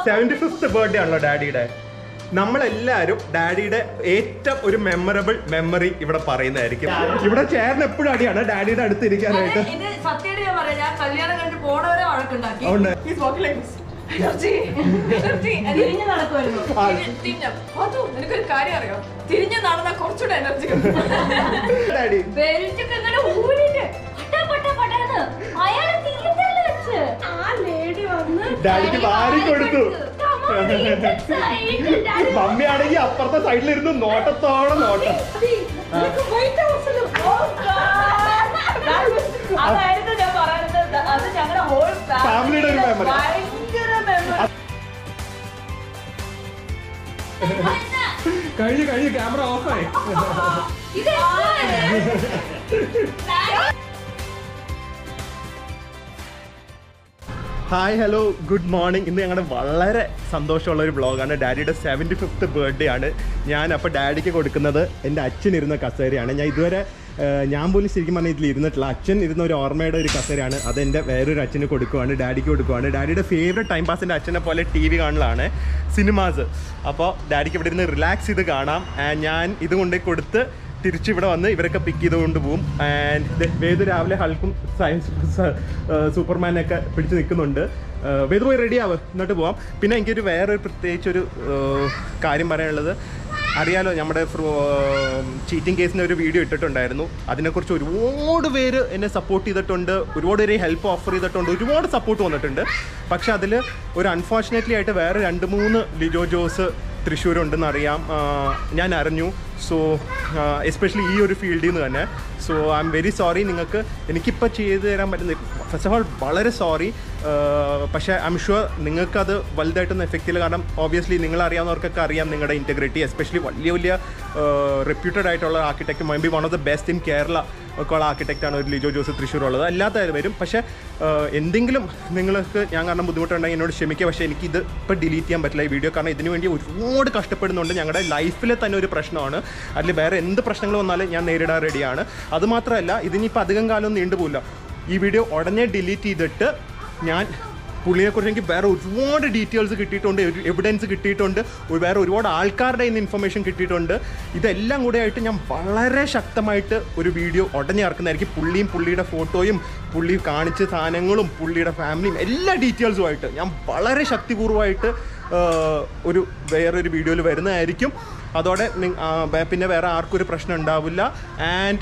Seventy fifth birthday ആണല്ലോ ഡാഡിയുടെ നമ്മളെല്ലാരും ഡാഡിയുടെ ഏറ്റവും ഒരു മെമ്മറബിൾ മെമ്മറി ഇവിടെ പറയുന്നതായിരിക്കും ഇവിടെ ചേർന്ന് എപ്പോഴും അടിയാണ് ഡാഡിയുടെ അടുത്ത് ഇരിക്കാനായിട്ട് ഇത് സത്യമായിട്ട് ഞാൻ പറയാം ഞാൻ കല്യാണം കഴിഞ്ഞ് പോണവരെ വഴക്കുണ്ടാക്കി അതുകൊണ്ട് He's walking like this. Energy, energy. തിരിഞ്ഞ് നടക്കുമായിരുന്നു ആ. തിരിഞ്ഞ അതോ നിനക്കൊരു കാര്യം അറിയാം തിരിഞ്ഞ് നടന്ന കുറച്ചുകൂടെ എനർജി ഡാഡി ബെൽറ്റ് ഒക്കെ ഇങ്ങനെ ഊരിട്ട് പട്ടാ പട്ടാ പട്ടാന്ന് അയാള് തീർത്തല്ലേ വെച്ച് ആ ലേഡി വന്ന് ഡാഡിക്ക് വാരി കൊടുത്തു. Come on, inside side. Daddy, മമ്മിയാണെങ്കിൽ അപ്പുറത്തെ സൈഡിലിരുന്ന് നോട്ടത്തോടെ നോട്ടം നിനക്ക് White House ല് oh God. That was- അതായിരുന്നു ഞാൻ പറയുന്നത് അത് ഞങ്ങളുടെ ഹോൾ Family യുടെ ഒരു memory. ഭയങ്കര മെമ്മറി കഴിഞ്ഞു കഴിഞ്ഞു ക്യാമറ ഓഫായി ഇത് ഹായ് ഹലോ ഗുഡ് മോർണിംഗ് ഇന്ന് ഞങ്ങളുടെ വളരെ സന്തോഷമുള്ള ഒരു വ്ളോഗാണ് ഡാഡിയുടെ സെവൻറ്റി ഫിഫ്ത്ത് ബർത്ത്ഡേ ആണ് ഞാൻ അപ്പോൾ ഡാഡിക്ക് കൊടുക്കുന്നത് എൻ്റെ അച്ഛൻ ഇരുന്ന കസേരയാണ് ഞാൻ ഇതുവരെ ഏഹ്, ഞാൻ പോലും ശരിക്കും പറഞ്ഞാൽ ഇതിൽ ഇരുന്നിട്ടില്ല അച്ഛൻ ഇരുന്ന ഒരു ഓർമ്മയുടെ ഒരു കസേരയാണ് അതെൻ്റെ വേറൊരു അച്ഛന് കൊടുക്കുവാണ് ഡാഡിക്ക് കൊടുക്കുവാണ് ഡാഡിയുടെ ഫേവറേറ്റ് ടൈം പാസ് എൻ്റെ അച്ഛനെ പോലെ ടി വി കാണലാണ് സിനിമാസ് അപ്പോൾ ഡാഡിക്ക് ഇവിടെ ഇരുന്ന് റിലാക്സ് ചെയ്ത് കാണാം ആൻഡ് ഞാൻ ഇത് കൊണ്ടുപോയി കൊടുത്ത് തിരിച്ചിവിടെ വന്ന് ഇവരൊക്കെ പിക്ക് ചെയ്തുകൊണ്ട് പോകും ആൻഡ് വേദു രാവിലെ ഹൾക്കും സയൻസ് സൂപ്പർമാനൊക്കെ പിടിച്ച് നിൽക്കുന്നുണ്ട് ഏഹ് വേദു പോയി റെഡി ആവ് എന്നിട്ട് പോവാം പിന്നെ എനിക്കൊരു വേറൊരു പ്രത്യേകിച്ചൊരു ഏഹ് കാര്യം പറയാനുള്ളത് അറിയാലോ നമ്മുടെ ചീറ്റിംഗ് കേസിൻ്റെ ഒരു വീഡിയോ ഇട്ടിട്ടുണ്ടായിരുന്നു അതിനെക്കുറിച്ച് ഒരുപാട് പേര് എന്നെ സപ്പോർട്ട് ചെയ്തിട്ടുണ്ട് ഒരുപാട് പേര് ഹെൽപ്പ് ഓഫർ ചെയ്തിട്ടുണ്ട് ഒരുപാട് സപ്പോർട്ട് വന്നിട്ടുണ്ട് പക്ഷെ അതിൽ ഒരു അൺഫോർച്ചുനേറ്റ്ലി ആയിട്ട് വേറെ രണ്ട് മൂന്ന് ലിജോ ജോസ് തൃശ്ശൂരുണ്ടെന്ന് അറിയാം ആ, ഞാൻ അറിഞ്ഞു സോ എസ്പെഷ്യലി ഈ ഒരു ഫീൽഡിൽ നിന്ന് തന്നെ so I am very sorry നിങ്ങൾക്ക് എനിക്കിപ്പോൾ ചെയ്തു തരാൻ പറ്റുന്ന ഫസ്റ്റ് ഓഫ് ഓൾ വളരെ സോറി പക്ഷേ ഐ എം ഷുവർ നിങ്ങൾക്കത് വലുതായിട്ടൊന്നും എഫക്റ്റ് ചെയ്യില്ല കാരണം ഓബിയസ്ലി നിങ്ങൾ അറിയാവുന്നവർക്കൊക്കെ അറിയാം നിങ്ങളുടെ ഇൻറ്റഗ്രിറ്റി എസ്പെഷ്യലി വലിയ വലിയ റെപ്യൂട്ടഡ് ആയിട്ടുള്ള architect maybe one of the best in Kerala ഒക്കെ ഉള്ള ആർക്കിടെക്റ്റാണ് ഒരു ലിജോ ജോസ് തൃശ്ശൂർ ഉള്ളത് അല്ലാത്ത വരും പക്ഷേ ആഹ്, എന്തെങ്കിലും നിങ്ങൾക്ക് ഞാൻ കാരണം ബുദ്ധിമുട്ടുണ്ടെങ്കിൽ എന്നോട് ക്ഷമിക്കുക പക്ഷേ എനിക്ക് ഇത് ഇപ്പോൾ ഡിലീറ്റ് ചെയ്യാൻ പറ്റില്ല ഈ വീഡിയോ കാരണം ഇതിനു വേണ്ടി ഒരുപാട് കഷ്ടപ്പെടുന്നുണ്ട് ഞങ്ങളുടെ ലൈഫിലെ തന്നെ ഒരു പ്രശ്നമാണ് അതിൽ വേറെ എന്ത് പ്രശ്നങ്ങൾ വന്നാലും ഞാൻ നേരിടാൻ റെഡിയാണ് അതുമാത്രമല്ല ഇതിനിപ്പോൾ അധികം കാലം നീണ്ടുപോകില്ല ഈ വീഡിയോ ഉടനെ ഡിലീറ്റ് ചെയ്തിട്ട് ഞാൻ പുള്ളിയെക്കുറിച്ച് എനിക്ക് വേറെ ഒരുപാട് ഡീറ്റെയിൽസ് കിട്ടിയിട്ടുണ്ട് ഒരു എവിഡൻസ് കിട്ടിയിട്ടുണ്ട് ഒരു വേറെ ഒരുപാട് ആൾക്കാരുടെ കയ്യിൽ നിന്ന് ഇൻഫർമേഷൻ കിട്ടിയിട്ടുണ്ട് ഇതെല്ലാം കൂടെ ആയിട്ട് ഞാൻ വളരെ ശക്തമായിട്ട് ഒരു വീഡിയോ ഉടനെ ഇറക്കുന്നതായിരിക്കും പുള്ളിയും പുള്ളിയുടെ ഫോട്ടോയും പുള്ളി കാണിച്ച സാധനങ്ങളും പുള്ളിയുടെ ഫാമിലിയും എല്ലാ ഡീറ്റെയിൽസുമായിട്ട് ഞാൻ വളരെ ശക്തിപൂർവ്വമായിട്ട് ആഹ്, ഒരു വേറൊരു വീഡിയോയിൽ വരുന്നതായിരിക്കും അതോടെ നി- ആ, വേ- പിന്നെ വേറെ ആർക്കും ഒരു പ്രശ്നം ഉണ്ടാവില്ല ആൻഡ്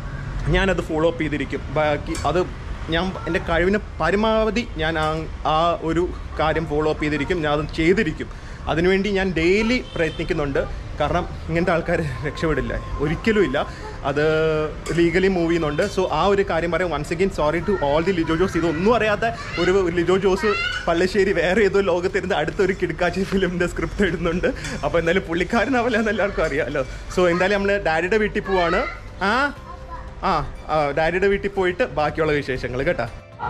ഞാനത് ഫോളോ അപ്പ് ചെയ്തിരിക്കും ബാക്കി അത് ഞാൻ എൻ്റെ കഴിവിന് പരമാവധി ഞാൻ ആ ആ ഒരു കാര്യം ഫോളോ അപ്പ് ചെയ്തിരിക്കും ഞാൻ അത് ചെയ്തിരിക്കും അതിനുവേണ്ടി ഞാൻ ഡെയിലി പ്രയത്നിക്കുന്നുണ്ട് കാരണം ഇങ്ങനത്തെ ആൾക്കാർ രക്ഷപ്പെടില്ല ഒരിക്കലും ഇല്ല അത് ലീഗലി മൂവ് ചെയ്യുന്നുണ്ട് സോ ആ ഒരു കാര്യം പറയാം once again sorry to all the Lijo Jose ഇതൊന്നും അറിയാത്ത ഒരു ലിജോ ജോസ് പള്ളശ്ശേരി വേറെ ഏതോ ലോകത്തിരുന്ന് അടുത്തൊരു കിടക്കാച്ചി ഫിലിമിൻ്റെ സ്ക്രിപ്റ്റ് എഴുതുന്നുണ്ട് അപ്പോൾ എന്തായാലും പുള്ളിക്കാരനാവില്ല എന്ന് എല്ലാവർക്കും അറിയാമല്ലോ സോ എന്തായാലും നമ്മൾ ഡാഡിയുടെ വീട്ടിൽ പോവാണ് ആ ആ ആ, ഡാഡിയുടെ വീട്ടിൽ പോയിട്ട് ബാക്കിയുള്ള വിശേഷങ്ങൾ കേട്ടാ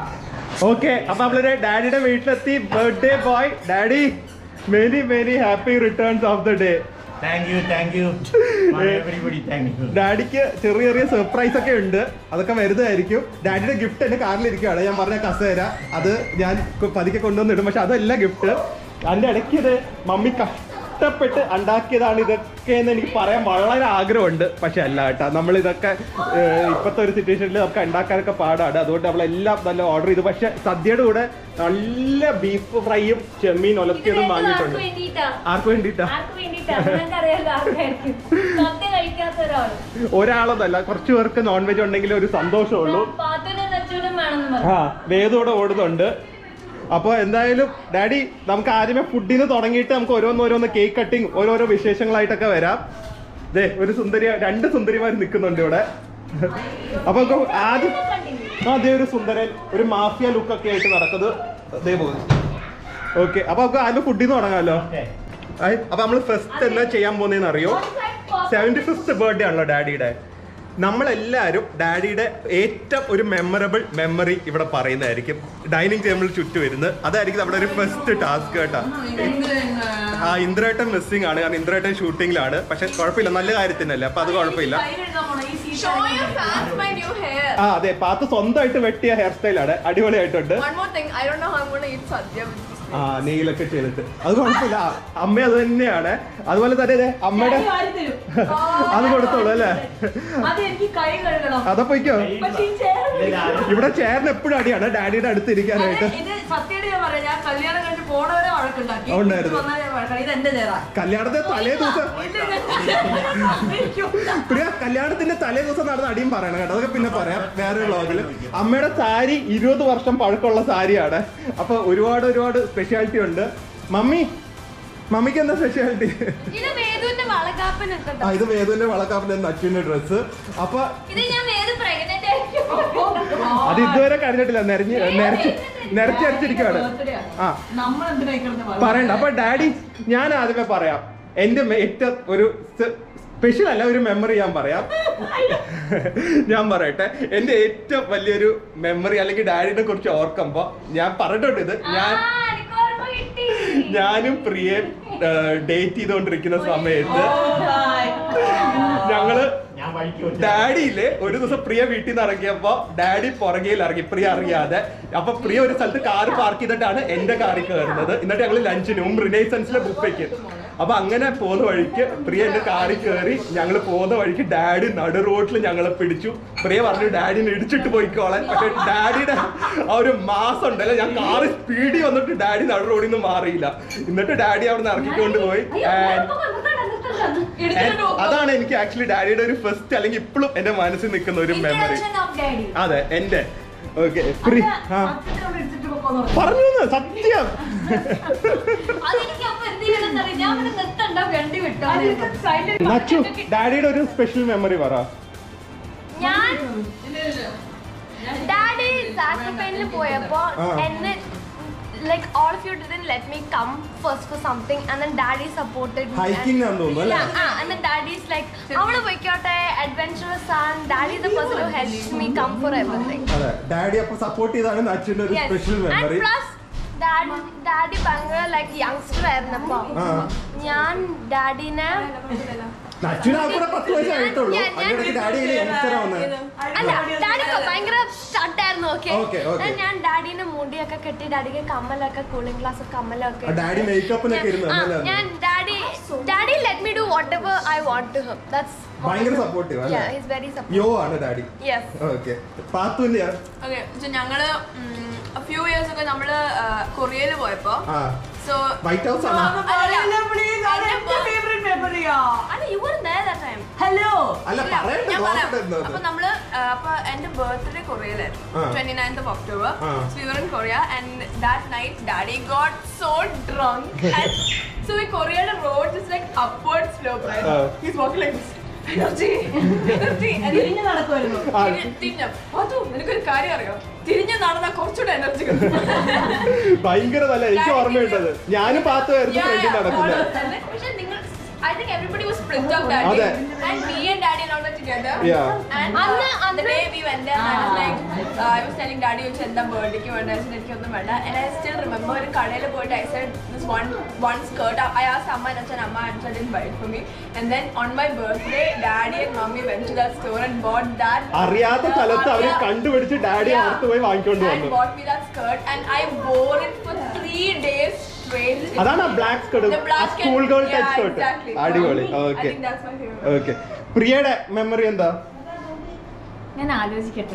ഓക്കെ അപ്പൊ നമ്മളൊരു ഡാഡിയുടെ വീട്ടിലെത്തി birthday boy daddy many many happy returns of the day Thank you, thank you. For everybody, thank you. ഡാഡിക്ക് ചെറിയ ചെറിയ സർപ്രൈസ് ഒക്കെ ഉണ്ട് അതൊക്കെ വരുന്നതായിരിക്കും ഡാഡിയുടെ ഗിഫ്റ്റ് എന്റെ കാറിലിരിക്കുകയാണ് ഞാൻ പറഞ്ഞ കസേര അത് ഞാൻ കൊ- പതുക്കെ കൊണ്ടുവന്നിടും പക്ഷെ അതല്ല ഗിഫ്റ്റ് അതിന്റെ ഇടയ്ക്ക് ഇത് മമ്മി കഷ്ടപ്പെട്ട് ഉണ്ടാക്കിയതാണ് ഇതൊക്കെ എന്ന് എനിക്ക് പറയാൻ വളരെ ആഗ്രഹമുണ്ട് പക്ഷെ അല്ല കേട്ടോ നമ്മൾ ഇതൊക്കെ ഏഹ്, ഇപ്പോഴത്തെ ഒരു സിറ്റുവേഷനിൽ നമുക്ക് ഉണ്ടാക്കാനൊക്കെ പാടാണ് അതുകൊണ്ട് നമ്മളെല്ലാം നല്ല ഓർഡർ ചെയ്തു പക്ഷെ സദ്യയുടെ കൂടെ നല്ല ബീഫ് ഫ്രൈയും ചെമ്മീൻ ഒലത്തിയതും വാങ്ങിയിട്ടുണ്ട് വേണ്ടിട്ടാ ആർക്ക് വേണ്ടിയിട്ടാ ആർക്ക് വേണ്ടിട്ടാ നിങ്ങൾക്ക് അറിയാലോ ആർക്കായിരിക്കും സദ്യ കഴിക്കാത്ത ഒരാള് ഒരാളെന്നല്ല കുറച്ച് പേർക്ക് നോൺ വെജ് ഉണ്ടെങ്കിൽ ഒരു സന്തോഷമുള്ളൂ പാത്തുനും നച്ചൂനും വേണമെന്ന് ആ പറഞ്ഞു വേദോടെ ഓടുന്നുണ്ട് അപ്പോൾ എന്തായാലും ഡാഡി നമുക്ക് ആദ്യമേ ഫുഡിൽ നിന്ന് തുടങ്ങിയിട്ട് നമുക്ക് ഓരോന്നോരോന്ന് കേക്ക് കട്ടിങ് ഓരോരോ വിശേഷങ്ങളായിട്ടൊക്കെ വരാം ദേ ഒരു സുന്ദരി രണ്ട് സുന്ദരിമാർ നിൽക്കുന്നുണ്ട് ഇവിടെ അപ്പൊ നമുക്ക് ആദ്യം ആ ദേ ഒരു സുന്ദരൻ ഒരു മാഫിയ ലുക്കൊക്കെ ആയിട്ട് നടക്കുന്നത് ദേ പോകുന്നു ഓക്കെ അപ്പൊ നമുക്ക് ആദ്യം ഫുഡിൽ നിന്ന് തുടങ്ങാമല്ലോ Okay. ആയി, അപ്പൊ നമ്മൾ ഫസ്റ്റ് എന്താ ചെയ്യാൻ പോകുന്നതെന്ന് അറിയോ സെവൻറ്റി ഫിഫ്ത്ത് ബർത്ത്ഡേ ആണല്ലോ ഡാഡിയുടെ നമ്മളെല്ലാവരും ഡാഡിയുടെ ഏറ്റവും ഒരു മെമ്മറബിൾ മെമ്മറി ഇവിടെ പറയുന്നതായിരിക്കും ഡൈനിങ് ടേബിളിൽ ചുറ്റും വരുന്നത് അതായിരിക്കും നമ്മുടെ ഒരു ഫസ്റ്റ് ടാസ്ക് കേട്ടോ ആ ഇന്ദ്രേട്ടൻ മിസ്സിംഗ് ആണ് കാരണം ഇന്ദ്രേട്ടൻ ഷൂട്ടിങ്ങിലാണ് പക്ഷെ കുഴപ്പമില്ല നല്ല കാര്യത്തിനല്ലേ അപ്പൊ അത് കുഴപ്പമില്ല Show your fans my new hair. ആ അതെ പാത്ത് സ്വന്തമായിട്ട് വെട്ടിയ ഹെയർ സ്റ്റൈലാണ് അടിപൊളിയായിട്ടുണ്ട് One more thing, I don't know how I'm gonna eat sadhya with this ആ നെയിലൊക്കെ ചെയ്തിട്ട് അത് കുഴപ്പമില്ല അമ്മ അത് തന്നെയാണ് അതുപോലെ തന്നെ ദേ അമ്മയുടെ ഡാഡി വാരിത്തരും. അത് കൊടുത്തോളൂ അല്ലേ അത് എനിക്ക് കൈ കഴുകണം അതാ പോയിക്കോ പക്ഷേ ഈ ചേട്ടൻ ഇവിടെ ചേട്ടൻ എപ്പോഴും അടിയാണ് ഡാഡിയുടെ അടുത്ത് ഇരിക്കാനായിട്ട് അതെ, ഇത് സത്യമായിട്ട് ഞാൻ പറയാം ഞാൻ കല്യാണം കഴിഞ്ഞ് പോണവരെ വഴക്കുണ്ടാക്കി ഉണ്ടായിരുന്നു. ഇത് വന്നാൽ ഞാൻ വഴക്കാണ്. ഇത് എന്റെ ചേരാ കല്യാണത്തിന്റെ തലേ ദിവസം പ്രിയ കല്യാണത്തിന്റെ തലേ ദിവസം നടന്ന അടിയും പറയണം കേട്ടോ അതൊക്കെ പിന്നെ പറയാം വേറെ വ്ളോഗില് അമ്മയുടെ സാരി ഇരുപത് വർഷം പഴക്കമുള്ള സാരിയാണ് അപ്പൊ ഒരുപാട് ഒരുപാട് സ്പെഷ്യാലിറ്റി ഉണ്ട് മമ്മി മമ്മിക്ക് എന്താ സ്പെഷ്യാലിറ്റി ഇത് വേദുവിന്റെ വളകാപ്പൻ ആ ഇത് വേദുവിന്റെ വളക്കാപ്പിന്റെ നച്ചുവിന്റെ ഡ്രസ്സ് അപ്പൊ ഇത് ഞാൻ വേദു പ്രഗ്നന്റ് ആയിരിക്കും അത് ഇതുവരെ കഴിഞ്ഞിട്ടില്ല നിരഞ്ഞ് നിരച്ച് നിരച്ചരിച്ചിരിക്കുവാണ് ആ നമ്മൾ എന്തിനാ ഈ കിടന്ന് വഴക്ക്? പറയണ്ട അപ്പൊ ഡാഡി ഞാൻ ആദ്യമേ പറയാം എന്റെ മെ- ഏറ്റവും ഒരു സ്പെഷ്യൽ അല്ല ഒരു മെമ്മറി ഞാൻ പറയാം ഞാൻ പറയട്ടെ എന്റെ ഏറ്റവും വലിയൊരു മെമ്മറി അല്ലെങ്കിൽ ഡാഡിനെ കുറിച്ച് ഓർക്കുമ്പോ ഞാൻ പറഞ്ഞിട്ടുണ്ട് ഇത് ഞാൻ ആ, എനിക്ക് ഓർമ്മ കിട്ടി. ഞാനും പ്രിയയും ഡേറ്റ് ചെയ്തുകൊണ്ടിരിക്കുന്ന സമയത്ത് Oh my God. ഞങ്ങള് ഞാൻ വഴിക്ക് വെച്ചു. ഡാഡിയില് ഒരു ദിവസം പ്രിയ വീട്ടിൽ നിന്ന് ഇറങ്ങിയപ്പോ ഡാഡി പുറകെയിൽ ഇറങ്ങി പ്രിയ അറിയാതെ അപ്പൊ പ്രിയ ഒരു സ്ഥലത്ത് കാറ് പാർക്ക് ചെയ്തിട്ടാണ് എന്റെ കാറിൽ കയറുന്നത് എന്നിട്ട് ഞങ്ങൾ ലഞ്ചിന് മുമ്പ് റിനൈസൻസിലെ ബുഫയ്ക്ക് അപ്പൊ അങ്ങനെ പോകുന്ന വഴിക്ക് പ്രിയ എന്റെ കാറിൽ കയറി ഞങ്ങൾ പോകുന്ന വഴിക്ക് ഡാഡി നടു റോഡിൽ ഞങ്ങളെ പിടിച്ചു പ്രിയ പറഞ്ഞു ഡാഡിനെ ഇടിച്ചിട്ട് പോയിക്കോളാൻ പക്ഷെ ഡാഡിയുടെ ആ ഒരു മാസം ഉണ്ടല്ലോ ഞാൻ കാറ് സ്പീഡിൽ വന്നിട്ട് ഡാഡി നടു റോഡിൽ നിന്ന് മാറിയില്ല എന്നിട്ട് ഡാഡി അവിടെ നിന്ന് ഇറക്കിക്കൊണ്ട് പോയി അയ്യോ, And നിർത്തണ്ട, നിർത്തണ്ട, നിർത്തണ്ട. ഇടിച്ചിട്ട് പോകും. അതാണ് എനിക്ക് ആക്ച്വലി ഡാഡിയുടെ ഒരു ഫസ്റ്റ് അല്ലെങ്കിൽ ഇപ്പോഴും എന്റെ മനസ്സിൽ നിൽക്കുന്ന ഒരു മെമ്മറി Introduction of daddy. അതെ എന്റെ ഓക്കെ ഫ്രീ ആ അച്ഛനെ അവിടെ ഇടിച്ചിട്ട് പോക്കോന്ന് പറഞ്ഞു. പറഞ്ഞു സത്യം അതെനിക്ക് അപ്പൊ എന്ത് ചെയ്യണമെന്ന് അറിയാം. ഞാൻ ഇവിടെ നിർത്തണ്ട, വണ്ടി വിട്ടോ. അതിനൊക്കെ silent നച്ചു ഡാഡിയുടെ ഒരു സ്പെഷ്യൽ മെമ്മറി പറ ഞാൻ ഇല്ല, ഇല്ല. ഡാഡി സാക്സഫൈനിൽ പോയപ്പോ ആ. എന്നെ like all of you didn't let me come first for something and then daddy supported me Hiking and- ആണെന്ന് തോന്നുന്നു, അല്ലേ? Yeah, ah, and then daddy's like അവള് പോയിക്കോട്ടെ adventurous ആണ് daddy is the person who helps me come for everything അതെ daddy അപ്പൊ support ചെയ്താണ് നച്ചുവിന്റെ ഒരു yes special and memory plus daddy daddy ഭയങ്കര ലൈക്ക് യങ്സ്റ്റർ ആയിരുന്നപ്പോ ആ. ഞാൻ ഡാഡിനെ നച്ചുവിന് ആ കൂടെ പത്ത് വയസ്സായിട്ടുള്ളൂ ഞാൻ- ഞാൻ- അതിനിടയ്ക്ക് ഡാഡി യങ്സ്റ്റർ വന്നത് അല്ല ഡാഡി ഭയങ്കര സ്റ്റാർട്ടായിരുന്നു ഓക്കെ Okay, okay. ഞാൻ ഡാഡിനെ മുടിയൊക്കെ കെട്ടി ഡാഡിക്ക് കമ്മലൊക്കെ കൂളിംഗ് ഗ്ലാസ് കമ്മലൊക്കെ ആ ഡാഡി മേക്കപ്പിനൊക്കെ ഇരുന്നു ആ, അല്ലേ ഞാൻ daddy daddy let me do whatever I want to him that's ഭയങ്കര സപ്പോർട്ടീവ് അല്ലേ ഹിസ് വെരി സപ്പോർട്ടീവ് യോ ആണ് ഡാഡി യെസ് ഓക്കെ പാത്തുവിന്റെ ഓക്കെ ഞങ്ങള് ഫ്യൂ ഇയേഴ്സ് ഒക്കെ നമ്മള് കൊറിയയിൽ പോയപ്പോ ആ സോ വൈറ്റ് ഹൗസ് അത് ആണോ പറയില്ല, please. അത് എന്റെ favorite memory ആ. അല്ല you were there that time Hello. അല്ല ഇല്ല, പറയട്ടെ ഞാൻ പറയാം നോക്കട്ടെ എന്നത്. അപ്പൊ നമ്മള് ആ, അപ്പൊ എന്റെ ബർത്ത്ഡേ കൊറിയയിലായിരുന്നു ആ. ട്വന്റി നയൻത് ഓഫ് ഒക്ടോബർ ആ. So you in Korea and that night daddy got so drunk so ഈ കൊറിയയുടെ road is like upward slope ആ. His walking like energy energy തിരിഞ്ഞ് നടക്കുമായിരുന്നു. ആ, തിരിഞ്ഞ അതോ നിനക്കൊരു കാര്യം അറിയോ തിരിഞ്ഞ് നടന്ന കുറച്ചുകൂടെ എനർജി കിട്ടും ഭയങ്കര നല്ല എനിക്ക് ഓർമ്മയുണ്ടത് ഞാനും പാത്തുമായിരുന്നു Yeah, ഫ്രണ്ടിൽ yeah, നടക്കുന്നത് all of them. പക്ഷെ നിങ്ങൾ I think everybody was split up that അതെ. day. And me and daddy and all were together. Yeah. And അന്ന് uh, the അന്ന് day we went there, I was like, uh, I was telling daddy ചോദിച്ചു എന്താ ബർത്ത്ഡേക്ക് വേണ്ട ചോദിച്ചു എനിക്കൊന്നും വേണ്ട and I still remember ഒരു കടയിൽ പോയിട്ട് I said this one one skirt I asked അമ്മ and അച്ഛൻ അമ്മ and didn't buy it for me and then on my birthday daddy and mommy went to that store and bought that അറിയാത്ത സ്ഥലത്ത് അവര് Yeah. കണ്ടുപിടിച്ച് daddy Yeah. അടുത്ത് പോയി വാങ്ങിക്കൊണ്ട് and വന്നു bought me that skirt and I wore it for three days straight. അതാണ് ആ ബ്ലാക്ക് സ്കേർട്ട് The ആ black school and- girl yeah, touch skirt exactly. അടിപൊളി I okay think that's my favorite. Okay പ്രിയയുടെ memory എന്താ ഞാൻ ആലോചിക്കട്ടെ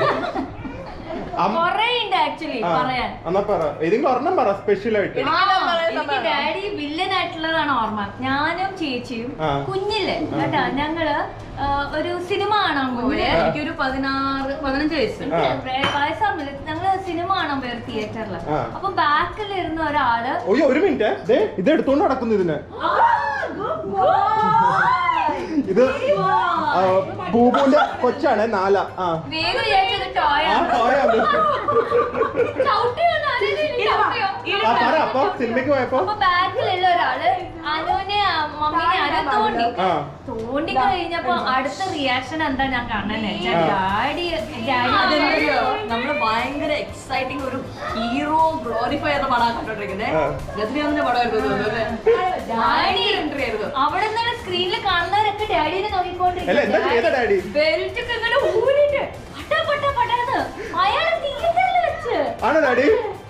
അം- കൊറേ ഉണ്ട് ആക്ച്വലി ആ, പറയാൻ എന്നാ പറ ഏതെങ്കിലും ഒരെണ്ണം പറ സ്പെഷ്യൽ ആയിട്ട് ആ, എനിക്ക് ഡാഡി വില്ലൻ ആയിട്ടുള്ളതാണ് ഓർമ്മ ഞാനും ചേച്ചിയും ആ. കുഞ്ഞില്ലേ കേട്ടാ ഞങ്ങള് ആ, ഒരു സിനിമ കാണാൻ പോയെ ആ. എനിക്കൊരു പതിനാറ് പതിനഞ്ച് വയസ്സ് ആ. വയസ്സാകുമ്പോൾ ഞങ്ങള് സിനിമ കാണാൻ പോയ തിയേറ്ററിൽ ആ. അപ്പൊ ബാക്കിൽ ഇരുന്ന ഒരാള് ഒയ്യോ ഒരു മിനിറ്റ് ദേ ഇത് എടുത്തോണ്ട് നടക്കുന്നു ഇതിന് ഇത് ആ, ബൂബുവിന്റെ കൊച്ചാണ് നാല ആ വേഗം വിചാരിച്ചത് ടോയ ആ പോയാണ് ചവിട്ടിയോ ആരെങ്കിലും ചവിട്ടിയോ ആ പറ അപ്പൊ സിനിമയ്ക്ക് പോയപ്പോ അപ്പൊ ബാക്കിലുള്ള ഒരാള് അനുവിനെ മമ്മീനെ ആരോ തോണ്ടി ആ തോണ്ടി കഴിഞ്ഞപ്പോ അടുത്ത റിയാക്ഷൻ എന്താ ഞാൻ കാണുന്നത് ആ. ഡാഡി ഡാഡി നമ്മള് ഭയങ്കര എക്സൈറ്റിംഗ് ഒരു ഹീറോ ഗ്ലോറിഫൈ ചെയ്ത പടം കണ്ടോണ്ടിരിക്കുന്നത് ആ. രജനീകാന്തിന്റെ പടമായിരുന്നു തോന്നുന്നു അല്ലേ? ഡാഡി എൻട്രി ആയിരുന്നു അവിടെ നിന്നുള്ള സ്ക്രീനിൽ കാണുന്നവരൊക്കെ ഡാഡിനെ അല്ല, എന്താ ചെയ്ത ഡാഡി? ബെൽറ്റ് ഒക്കെ ഇങ്ങനെ ഊരിട്ട് പട്ടാ പട്ടാ പട്ടാന്ന് അയാളെ തിയേറ്ററിൽ വെച്ച് ആണോ ഡാഡി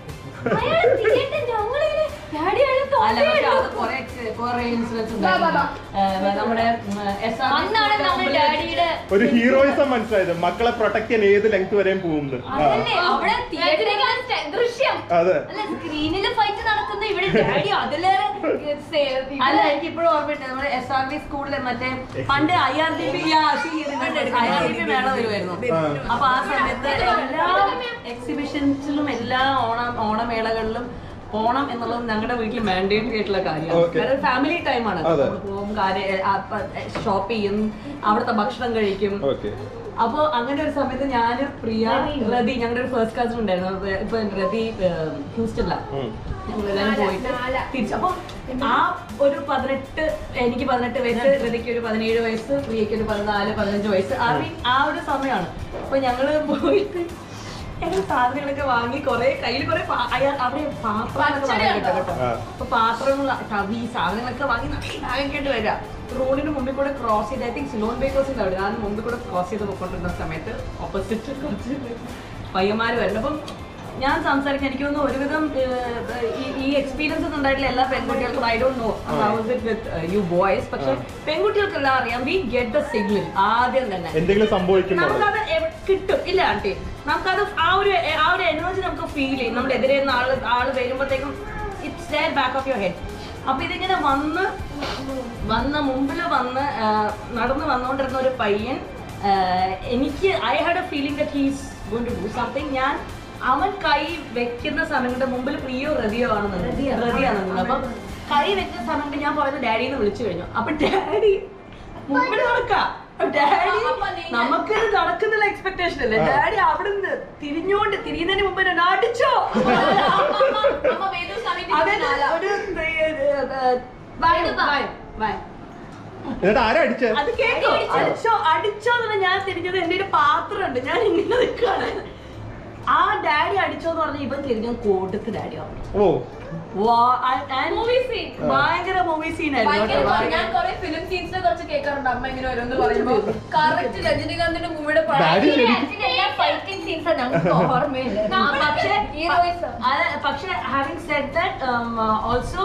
അയാള് തിരിയട്ടെ ഞങ്ങളിങ്ങനെ ഡാഡി അയാളെ അല്ല പക്ഷെ തോന്നിയിട്ടു അത് കുറെ കുറെ ഇൻസിഡൻസ് നമ്മുടെ എസ് ആർ അന്നാണ് നമ്മൾ ഡാഡിയുടെ ഒരു ഹീറോയിസം മനസ്സിലായത് മക്കളെ പ്രൊട്ടക്ട് ചെയ്യാൻ ഏത് ലെങ്ത് വരെയും പോകുന്നു ആ, അതല്ലേ അവിടെ തിയേറ്ററിൽ ദൃശ്യം അതെ അല്ല സ്ക്രീനിൽ ഫൈറ്റ് നടക്കുന്ന ഇവിടെ ഡാഡി അതിലേറെ സേ- അല്ല എനിക്ക് ഇപ്പോഴും ഓർമ്മയുണ്ട് നമ്മുടെ എസ് ആർ ബി സ്കൂളിലെ മറ്റേ പണ്ട് I R D B I R D B മേള വരുമായിരുന്നു ആ. അപ്പൊ ആ സമയത്ത് എല്ലാ എക്സിബിഷൻസിലും എല്ലാ ഓണം ഓണമേളകളിലും ഓണം എന്നുള്ളത് ഞങ്ങളുടെ വീട്ടിൽ മാൻഡേറ്ററി ആയിട്ടുള്ള കാര്യമാണ് Okay. കാരണം ഫാമിലി ടൈമാണ് അതെ. പോകും കാര്യം ഷോപ്പ് ചെയ്യും അവിടുത്തെ ഭക്ഷണം കഴിക്കും ഓക്കെ അപ്പൊ അങ്ങനെ ഒരു സമയത്ത് ഞാൻ പ്രിയ റതി ഞങ്ങളുടെ ഒരു ഫസ്റ്റ് കസിൻ ഉണ്ടായിരുന്നു അപ്പൊ ഇപ്പൊ റതി ഹ്യൂസ്റ്റണിലാണ് ഞങ്ങളെല്ലാരും പോയിട്ട് തിരിച്ചു അപ്പൊ ആ ഒരു പതിനെട്ട് എനിക്ക് പതിനെട്ട് വയസ്സ് രതിക്ക് ഒരു പതിനേഴ് വയസ്സ് പ്രിയക്ക് ഒരു പതിനാല് പതിനഞ്ച് വയസ്സ് ആ മീൻ ആ ഒരു സമയമാണ് അപ്പൊ ഞങ്ങള് പോയിട്ട് ഞങ്ങൾ സാധനങ്ങളൊക്കെ വാങ്ങി കുറെ കയ്യിൽ കുറെ പാ- അയാ- അവിടെ പാത്രങ്ങളൊക്കെ വാങ്ങി കേട്ടോ കേട്ടോ ആ. അപ്പൊ പാത്രങ്ങൾ ടവി സാധനങ്ങളൊക്കെ വാങ്ങി ബാഗൊക്കെ വരിക റോഡിന് മുമ്പിൽ കൂടെ ക്രോസ് ചെയ്ത് ഐ തിങ്ക് സിലോൺ ബേക്കേഴ്സിന്റെ അവിടെ ഞാൻ മുമ്പിൽ കൂടെ ക്രോസ് ചെയ്ത് പോയിക്കൊണ്ടിരുന്ന സമയത്ത് ഓപ്പോസിറ്റ് കുറച്ച് പയ്യന്മാര് വരുന്നു അപ്പം ഞാൻ സംസാരിക്കാൻ എനിക്ക് തോന്നുന്നു ഒരുവിധം ഏഹ്, ഈ- ഈ എക്സ്പീരിയൻസ് ഒന്നും ഉണ്ടായിട്ടില്ല എല്ലാ പെൺകുട്ടികൾക്കും I don't know how's it with you boys പക്ഷെ പെൺകുട്ടികൾക്കെല്ലാം അറിയാം വി ഗെറ്റ് ദ സിഗ്നൽ ആദ്യം തന്നെ എന്തെങ്കിലും സംഭവിക്കുമ്പോൾ നമുക്കത് എവ- കിട്ടും ഇല്ല ആന്റി നമുക്കത് ആ ഒരു ആ ഒരു എനർജി നമുക്ക് ഫീൽ ചെയ്യും നമ്മുടെ എതിരെ നിന്ന് ആള് ആള് വരുമ്പോഴത്തേക്കും it's the back of your head അപ്പൊ ഇതിങ്ങനെ വന്ന് വന്ന് മുമ്പിൽ വന്ന് ആ, നടന്ന് വന്നുകൊണ്ടിരുന്ന ഒരു പയ്യൻ ആ, എനിക്ക് I had a feeling that he's going to do something ഞാൻ അവൻ കൈ വെക്കുന്ന സമയത്ത് മുമ്പിൽ പ്രിയോ റതിയോ ആണെന്നുണ്ട് റതിയാണെന്നുണ്ട് അപ്പൊ കൈ വെക്കുന്ന സമയത്ത് ഞാൻ പറയുന്നത് ഡാഡിന്ന് വിളിച്ചു കഴിഞ്ഞു അപ്പൊ ഡാഡി മുമ്പിൽ നടക്കാം ഡാഡി അപ്പൊ നീ- നമുക്കിത് നടക്കുന്നില്ല എക്സ്പെക്ടേഷൻ അല്ലേ ആ. ഡാഡി അവിടുന്ന് തിരിഞ്ഞോണ്ട് തിരിയുന്നതിന് മുമ്പ് എന്നെ അടിച്ചോ അമ്മ വേദു സമയത്ത് അതായത് ഒരു Bye, bye. ബൈ എന്നിട്ട് ആരാ അടിച്ചേ അത് കേക്കോ അടിച്ചോ അടിച്ചോ എന്ന് ഞാൻ തിരിഞ്ഞത് എന്റെ ഒരു പാത്രമുണ്ട് ഞാൻ ഇങ്ങനെ നിൽക്കാണ് ആ ഡാഡി അടിച്ചോ എന്ന് പറഞ്ഞ ഇവൻ തിരിഞ്ഞ കോട്ടത്ത് ഡാഡി ആവും ഓ മൂവി സീൻ ഭയങ്കര മൂവി സീൻ ഭയങ്കര ആയിരുന്നു കൊ- ഞാൻ കുറെ ഫിലിം സീൻസിനെ കുറിച്ച് കേൾക്കാറുണ്ട് അമ്മ ഇങ്ങനെ ഓരോന്ന് പറയുമ്പോ കറക്റ്റ് രജനീകാന്തിന്റെ മൂവിയുടെ ഡാഡി ശരി എല്ലാ ഫൈറ്റിംഗ് സീൻസ് ഞങ്ങൾക്ക് ഓർമ്മയില്ല പക്ഷേ ഹീറോയിസം അത് പക്ഷേ ഹാവിംഗ് സെഡ് ദാറ്റ് ഓൾസോ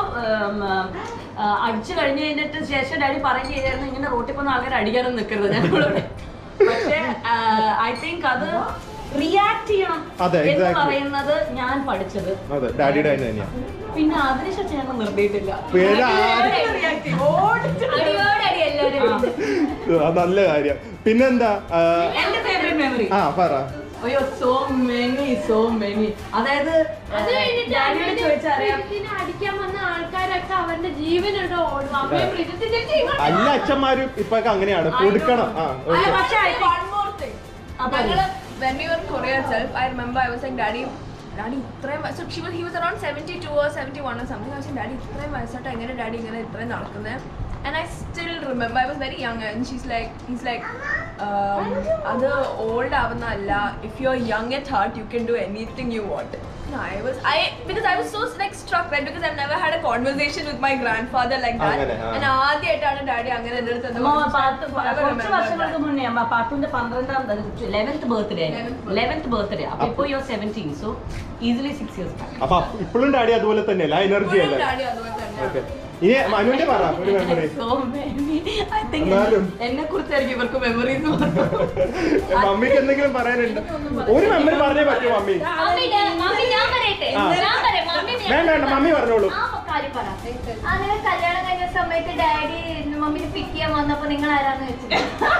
അടിച്ചു കഴിഞ്ഞ് കഴിഞ്ഞിട്ട് ശേഷം ഡാഡി പറയുകയും ചെയ്തായിരുന്നു ഇങ്ങനെ റോട്ടിൽ പോകുന്ന ആൾക്കാർ അടിക്കാനൊന്നും നിൽക്കരുത് ഞങ്ങളോട് പക്ഷേ ഐ തിങ്ക് അത് റിയാക്ട് ചെയ്യണം അതെ, എന്ന് exactly. പറയുന്നത് ഞാൻ പഠിച്ചത് അതെ ഡാഡിയുടെ തന്നെ തന്നെയാ പിന്നെ അതിനുശേഷം ഞങ്ങൾ നിർത്തിയിട്ടില്ല വേറെ React ചെയ്യും. ഓടിച്ച് അടിയോടടി എല്ലാവരും ആ. ആ, നല്ല കാര്യം പിന്നെന്താ ആ, എന്റെ ഫേവറേറ്റ് മെമ്മറി ആ പറ അയ്യോ സോ മെനി സോ മെനി അതായത് അത് കഴിഞ്ഞിട്ട് ഡാഡിയോട് ചോദിച്ചറിയാം ബ്രിജിത്തിനെ അടിക്കാൻ വന്ന ആൾക്കാരൊക്കെ അവന്റെ ജീവനോട് ഓടും അമ്മയെ ബ്രിജിത്തിന്റെ ജീവൻ എല്ലാ അച്ഛന്മാരും ഇപ്പൊ അങ്ങനെയാണ് കൊടുക്കണം ആ അല്ല, ഓക്കെ പക്ഷേ I think- One more thing. ആ, പറയൂ. ഞങ്ങള് when we were in Korea itself, I remember I was like, Daddy, Daddy ഇത്രയും വയ- so she was he was around 72 or 71 or something. I was like, Daddy ഇത്രയും വയസ്സായിട്ട് എങ്ങനെ daddy ഇങ്ങനെ ഇത്രയും നടക്കുന്നത് and I still remember I was very young and she's like he's like um, അത് old ആവുന്നതല്ല if you're young at heart you can do anything you want No, I was I because I was so like struck right because I've never had a conversation with my grandfather like that അങ്ങനെ, ആ. and ആദ്യമായിട്ടാണ് daddy അങ്ങനെ എൻ്റെ അടുത്ത് എന്തോ അമ്മ പാത്ത് I never കുറച്ച് remembered വർഷങ്ങൾക്ക് that. മുന്നേ അമ്മ പാത്തുന്റെ പന്ത്രണ്ടാം ലെവൻത്ത് ബർത്ത്ഡേ ലെവൻത്ത് ബർത്ത്ഡേ അപ്പൊ ഇപ്പൊ you seventeen so easily six years back അപ്പൊ ഇപ്പോഴും ഡാഡി അതുപോലെ തന്നെയല്ല എനർജി ഇപ്പോഴും അല്ലേ ഡാഡി അതുപോലെ തന്നെയാണ് ഓക്കെ ഇനി മനുവിന്റെ പറ ഒരു memory so many I think എന്നാലും. എന്നെ കുറിച്ചായിരിക്കും ഇവർക്ക് മെമ്മറീസ് മമ്മിക്ക് എന്തെങ്കിലും പറയാനുണ്ട് ഒരു മെമ്മറി പറഞ്ഞേ പറ്റൂ മമ്മി മമ്മി ഞാൻ- മമ്മി ഞാൻ പറയട്ടെ ആ. ഞാൻ പറയാം മമ്മി ഞാൻ- വേണ്ട വേണ്ട മമ്മി പറഞ്ഞോളൂ ആ കാര്യം പറ അങ്ങനെ കല്യാണം കഴിഞ്ഞ സമയത്ത് ഡാഡി മമ്മിനെ പിക്ക് ചെയ്യാൻ വന്നപ്പോ നിങ്ങൾ ആരാന്ന് വെച്ചത്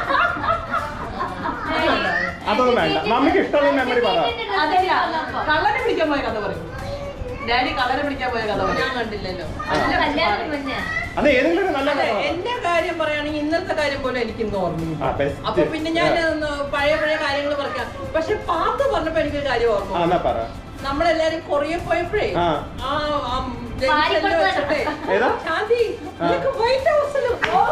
അതൊന്നും വേണ്ട മമ്മിക്ക് ഇഷ്ടമുള്ള മെമ്മറി പറ അതല്ല കള്ളനെ പിടിക്കാൻ പോയ കഥ പറയും ഡാഡി കള്ളനെ പിടിക്കാൻ പോയ കഥ പറയും ഞാൻ കണ്ടില്ലല്ലോ കല്യാണത്തിന് മുന്നേ അത് ഏതെങ്കിലും ഒരു നല്ല അതെ, കഥ പറ. എന്റെ കാര്യം പറയുകയാണെങ്കിൽ ഇന്നത്തെ കാര്യം പോലെ എനിക്ക് ഇന്ന് ഓർമ്മയില്ല ആ, best. അപ്പൊ പിന്നെ ഞാൻ ഒന്ന് പഴയ പഴയ കാര്യങ്ങൾ പറയാം പക്ഷെ പാത്ത് പറഞ്ഞപ്പോ എനിക്കൊരു കാര്യം ഓർമ്മ ആ എന്നാ പറ നമ്മളെല്ലാരും കൊറിയ പോയപ്പോഴേ ആ. ആ ആ, വാരി ജംഗ്ഷനിൽ കൊടുത്തത്. വെച്ചിട്ടേ, ഏതാ? ശാന്തി നിനക്ക് വൈറ്റ് ഹൗസിൽ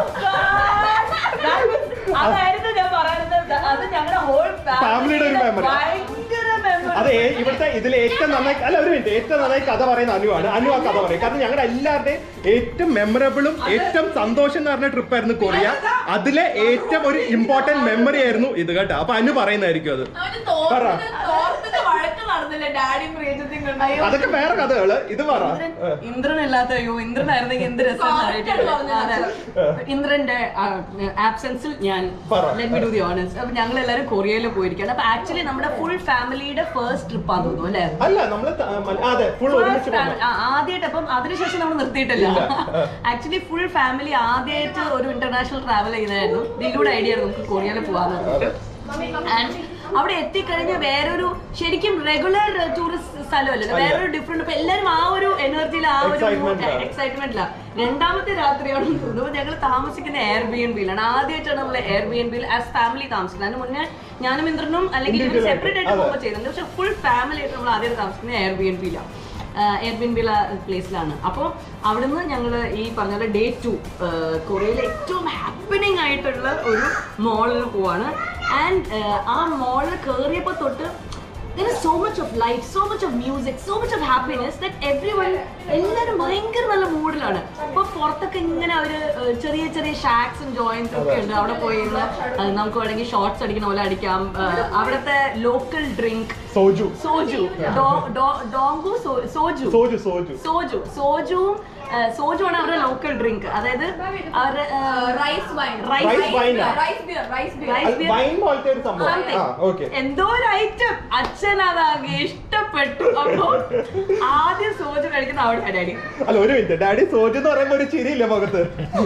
അതായിരുന്നു ഞാൻ പറയുന്നത് അത് ഞങ്ങളുടെ ഹോൾ ഫാമിലിയുടെ ഒരു memory. ഭയങ്കര മെമ്മറി അതെ ഏ- ഇവിടുത്തെ ഇതിൽ ഏറ്റവും നന്നായി അല്ല ഒരു മിനിറ്റ് ഏറ്റവും നന്നായി കഥ പറയുന്ന അനുവാണ് അനു ആ കഥ പറയും കാരണം ഞങ്ങളുടെ എല്ലാവരുടെയും ഏറ്റവും മെമ്മറബിളും ഏറ്റവും സന്തോഷം എന്ന് പറഞ്ഞ ട്രിപ്പ് ആയിരുന്നു കൊറിയ അതിലെ ഏറ്റവും ഒരു ഇമ്പോർട്ടന്റ് മെമ്മറി ആയിരുന്നു ഇത് കേട്ടോ അപ്പൊ അനു പറയുന്നതായിരിക്കും അത് അവന് പറ. തോർത്തിന് തോർത്തിന് വഴക്ക് നടന്നു കാണുന്നില്ല ഡാഡിയും പ്രിയജത്തെയും കണ്ടു അതൊക്കെ വേറെ കഥകള് ഇത് പറ ഇന്ദ്രൻ ഇല്ലാത്ത അയ്യോ ഇന്ദ്രനായിരുന്നെങ്കിൽ എന്ത് Correct ആണ് പറഞ്ഞത്. രസം ഇന്ദ്രന്റെ ആബ്സെൻസിൽ ഞാൻ പറ. Let me do the honours അപ്പൊ ഞങ്ങൾ എല്ലാവരും കൊറിയയിൽ പോയിരിക്കുകയാണ് അപ്പൊ ആക്ച്വലി നമ്മുടെ ഫുൾ ഫാമിലിയുടെ ഫസ്റ്റ് ട്രിപ്പാന്ന് തോന്നുന്നു അല്ലേ അല്ല നമ്മള് ത- മല- അതെ ഫുൾ ഒരുമിച്ച് പോകണം ആദ്യമായിട്ട് അപ്പം അതിനുശേഷം നമ്മൾ നിർത്തിയിട്ടില്ല ഇല്ല. ആക്ച്വലി ഫുൾ ഫാമിലി ആദ്യമായിട്ട് ഒരു ഇന്റർനാഷണൽ ട്രാവൽ ചെയ്യുന്നതായിരുന്നു ദില്ലുടെ ഐഡിയ ആയിരുന്നു നമുക്ക് കൊറിയയിൽ പോകാന്ന് പറഞ്ഞിട്ട് ആൻഡ് അവിടെ എത്തിക്കഴിഞ്ഞ വേറൊരു ശരിക്കും റെഗുലർ ടൂറിസ്റ്റ് സ്ഥലമല്ലല്ലോ അല്ല. വേറൊരു ഡിഫറെന്റ് ഇപ്പൊ എല്ലാവരും ആ ഒരു എനർജിയിൽ ആ ഒരു Excitement ലാണ്. എക്സൈറ്റ്മെന്റില്ല രണ്ടാമത്തെ രാത്രിയാണെന്ന് തോന്നുന്നു ഞങ്ങൾ താമസിക്കുന്ന എയർ ബി എൻ ബിയിലാണ് ആദ്യമായിട്ടാണ് നമ്മൾ എയർ ബി എൻ ബിയിൽ ആസ് ഫാമിലി താമസിക്കുന്നത് അതിന് മുന്നേ ഞാനും ഇന്ദ്രനും അല്ലെങ്കിൽ Individual ആയിട്ട്. സെപ്പറേറ്റ് ആയിട്ട് അതെ. പോകുമ്പോൾ ചെയ്യുന്നുണ്ട് പക്ഷെ ഫുൾ ഫാമിലി ആയിട്ട് നമ്മൾ ആദ്യം താമസിക്കുന്നത് എയർ ബി എൻ ബിയിലാണ് എയർ ബി എൻ ബിയിലെ പ്ലേസിലാണ് അപ്പോൾ അവിടുന്ന് ഞങ്ങൾ ഈ പറഞ്ഞ പോലെ ഡേ ടു കൊറിയയിലെ ഏറ്റവും ഹാപ്പനിങ് ആയിട്ടുള്ള ഒരു മോളിൽ പോവാണ് ആൻഡ് ആ മോളിൽ കയറിയപ്പോൾ തൊട്ട് there is so much of life, so much of music, so much of happiness that everyone എല്ലാവരും ഭയങ്കര നല്ല മൂഡിലാണ് ഇപ്പൊ പുറത്തൊക്കെ ഇങ്ങനെ അവര് ഏഹ്, ചെറിയ ചെറിയ ഷാക്സും ജോയിന്റ്സ് ഒക്കെ ഉണ്ട് അവിടെ പോയി ഇരുന്ന്, ഏഹ്, നമുക്ക് വേണമെങ്കിൽ ഷോർട്സ് അടിക്കുന്ന പോലെ അടിക്കാം ഏഹ്, അവിടുത്തെ ലോക്കൽ ഡ്രിങ്ക് സോജു സോജു ഡോ- ഡോ- ഡോങ്കു സോ- സോജു സോജു സോജു സോജു സോജുവും ഏഹ്, സോജുവാണ് അവരുടെ ലോക്കൽ ഡ്രിങ്ക് അതായത് അവരുടെ റൈസ് വൈൻ Rice wine ആ? Rice beer rice beer Rice beer. Wine പോലത്തെ ഒരു സംഭവം Something. ആ ഓക്കെ എന്തോ ഒരു ഐറ്റം അച്ഛൻ അതാകെ ഇഷ്ടപ്പെട്ടു അപ്പൊ ആദ്യം സോജു കഴിക്കുന്ന അവിടെ ഡാഡി അല്ല ഒരു മിനിറ്റ് ഡാഡി സോജു എന്ന് പറയുമ്പോ ഒരു ചിരിയില്ല മുഖത്ത്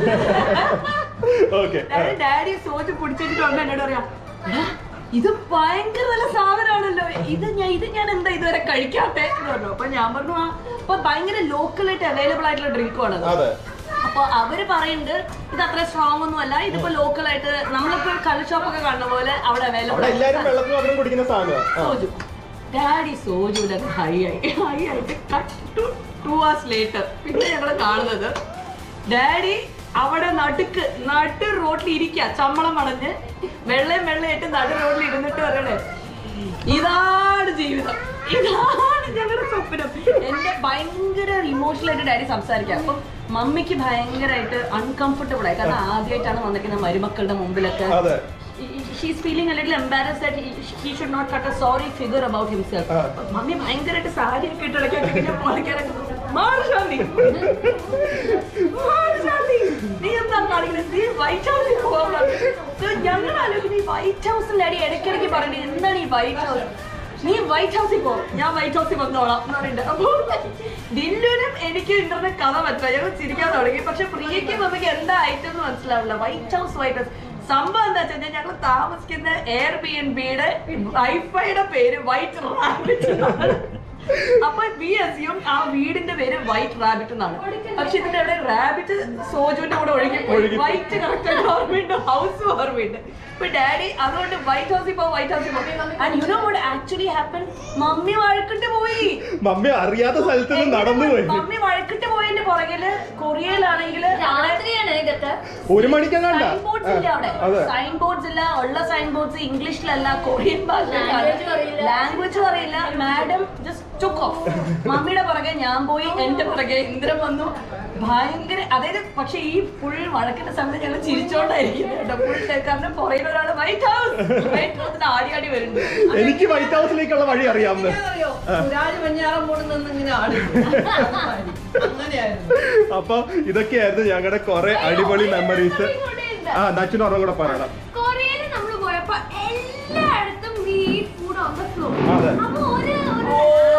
ഓക്കെ ഡാഡി ഡാഡി സോജു കുടിച്ചിട്ട് വന്ന് എന്നോട് പറയാം "എടാ, ഇത് ഭയങ്കര നല്ല സാധനമാണല്ലോ ഇത് ഞാൻ ഇത് ഞാൻ എന്താ ഇതുവരെ കഴിക്കാത്തെ എന്ന് പറഞ്ഞു അപ്പൊ ഞാൻ പറഞ്ഞു ആ അപ്പൊ ഭയങ്കര ലോക്കലായിട്ട് അവൈലബിൾ ആയിട്ടുള്ള ഡ്രിങ്കാണ് അതെ അപ്പൊ അവര് പറയുന്നുണ്ട് ഇത് അത്ര സ്ട്രോങ് ഒന്നും അല്ല ഇതിപ്പോ ലോക്കലായിട്ട് നമ്മളിപ്പോ കള്ള് ഷോപ്പൊക്കെ കാണുന്ന പോലെ അവിടെ അവൈലബിൾ അവിടെ എല്ലാരും വെള്ളത്തിന് പകരം കുടിക്കുന്ന സാധനം സോജു ഡാഡി സോജുവിന്റെ ഹൈ ആയി ഹൈ ആയിട്ട് ടു ടു hours ലേറ്റർ പിന്നെ ഞങ്ങൾ കാണുന്നത് ഡാഡി അവിടെ നടുക്ക് നടു റോഡിൽ ഇരിക്കുക ചമ്മളം അടഞ്ഞ് വെള്ളയും വെള്ളയായിട്ട് നടു റോഡിൽ ഇരുന്നിട്ട് പറയണേ ഇതാണ് ജീവിതം ഇതാണ് ഞങ്ങളുടെ സ്വപ്നം എന്റെ ഭയങ്കര ഇമോഷണൽ ആയിട്ട് ഡാഡി സംസാരിക്കാം അപ്പം മമ്മിക്ക് ഭയങ്കരമായിട്ട് അൺകംഫർട്ടബിൾ ആയി കാരണം ആദ്യമായിട്ടാണ് വന്നിരിക്കുന്ന മരുമക്കളുടെ മുമ്പിലൊക്കെ അതെ she's feeling a little embarrassed that he, he should not cut a sorry figure about himself. ആ. മമ്മി ഭയങ്കരമായിട്ട് സാരി ഒക്കെ ഇട്ട് ഇടയ്ക്കൊക്കെ ഇങ്ങനെ പൊളിക്കാനൊക്കെ മാറ് ശാന്തി. മാറ് ശാന്തി. നീ എന്താ കാണിക്കുന്നത്? നീ വൈറ്റ് ഹൗസിൽ പോകാൻ പറഞ്ഞു. So ഞങ്ങൾ ആലോചിക്കുന്നത് ഈ വൈറ്റ് ഹൗസിൽ അടി ഇടയ്ക്കിടയ്ക്ക് പറയുന്നത് എന്താണ് ഈ വൈറ്റ് ഹൗസ് നീ വൈറ്റ് ഹൗസിൽ പോ ഞാൻ വൈറ്റ് ഹൗസിൽ വന്നോളാം എന്ന് പറയുന്നുണ്ട് അപ്പൊ ദില്ലുനും എനിക്ക് ഇന്റർനെറ്റ് കഥ പറ്റില്ല ഞങ്ങൾ ചിരിക്കാൻ തുടങ്ങി പക്ഷെ പ്രിയയ്ക്ക് നമുക്ക് എന്താ ഐറ്റം എന്ന് മനസ്സിലാവില്ല വൈറ്റ് ഹൗസ് വൈറ്റ് ഹൗസ് സംഭവം എന്താ വെച്ചാൽ ഞങ്ങൾ താമസിക്കുന്ന എയർ ബി എൻ ബിയുടെ വൈഫൈയുടെ പേര് വൈറ്റ് റാബിറ്റ് എന്നാണ് അപ്പൊ വി അസ്യൂം ആ വീടിന്റെ പേര് വൈറ്റ് റാബിറ്റ് എന്നാണ് പക്ഷെ ഇതിന്റെ അവിടെ റാബിറ്റ് സോജുവിന്റെ കൂടെ ഒഴുകി ഒഴുകി. വൈറ്റ് കറക്റ്റ് ഓർമ്മയുണ്ട് ഹൗസ് ഓർമ്മയുണ്ട് ഇപ്പൊ ഡാഡി അതുകൊണ്ട് വൈറ്റ് ഹൗസിൽ പോ വൈറ്റ് ഹൗസിൽ പോ and you know what actually happen mummy വഴക്കിട്ട് പോയി മമ്മി അറിയാത്ത സ്ഥലത്ത് നിന്ന് നടന്നു പോയി മമ്മി വഴക്കിട്ട് പോയതിന്റെ പുറകില് കൊറിയയിലാണെങ്കിൽ രാത്രിയാണ് ഇതൊക്കെ ഒരു മണിക്കങ്ങണ്ട സൈൻ ബോർഡ്സ് ഇല്ല അവിടെ അതെ സൈൻ ബോർഡ്സ് ഇല്ല ഉള്ള സൈൻ ബോർഡ്സ് ഇംഗ്ലീഷിലല്ല കൊറിയൻ Language അറിയില്ല. ലാംഗ്വേജ് അറിയില്ല മാഡം ജസ്റ്റ് ടുക്ക് ഓഫ് മമ്മിയുടെ പുറകെ ഞാൻ പോയി എന്റെ പുറകെ ഇന്ദ്രൻ വന്നു ഭയങ്കര അതായത് പക്ഷെ ഈ ഫുൾ വഴക്കിന്റെ സമയത്ത് ഞങ്ങൾ ചിരിച്ചോണ്ടായിരിക്കുന്നത് കേട്ടോ ഫുൾ കാരണം പുറകിൽ ഒരാൾ വൈറ്റ് ഹൗസ് വൈറ്റ് ഹൗസിന് ആടി ആടി വരുന്നുണ്ട് എനിക്ക് വൈറ്റ് ഹൗസിലേക്കുള്ള വഴി അറിയാവുന്ന അറിയോ സുരാജ് വെഞ്ഞാറമ്മൂട് നിന്ന് ഇങ്ങനെ ആടി അങ്ങനെയായിരുന്നു അപ്പൊ ഇതൊക്കെയായിരുന്നു ഞങ്ങളുടെ കുറെ അടിപൊളി മെമ്മറീസ് ആ നച്ചിന് ഓർമ്മ കൂടെ പറയണം കൊറിയയിൽ നമ്മൾ പോയപ്പോ എല്ലായിടത്തും eat food on the floor അതെ. അപ്പൊ ഒരു ഒരു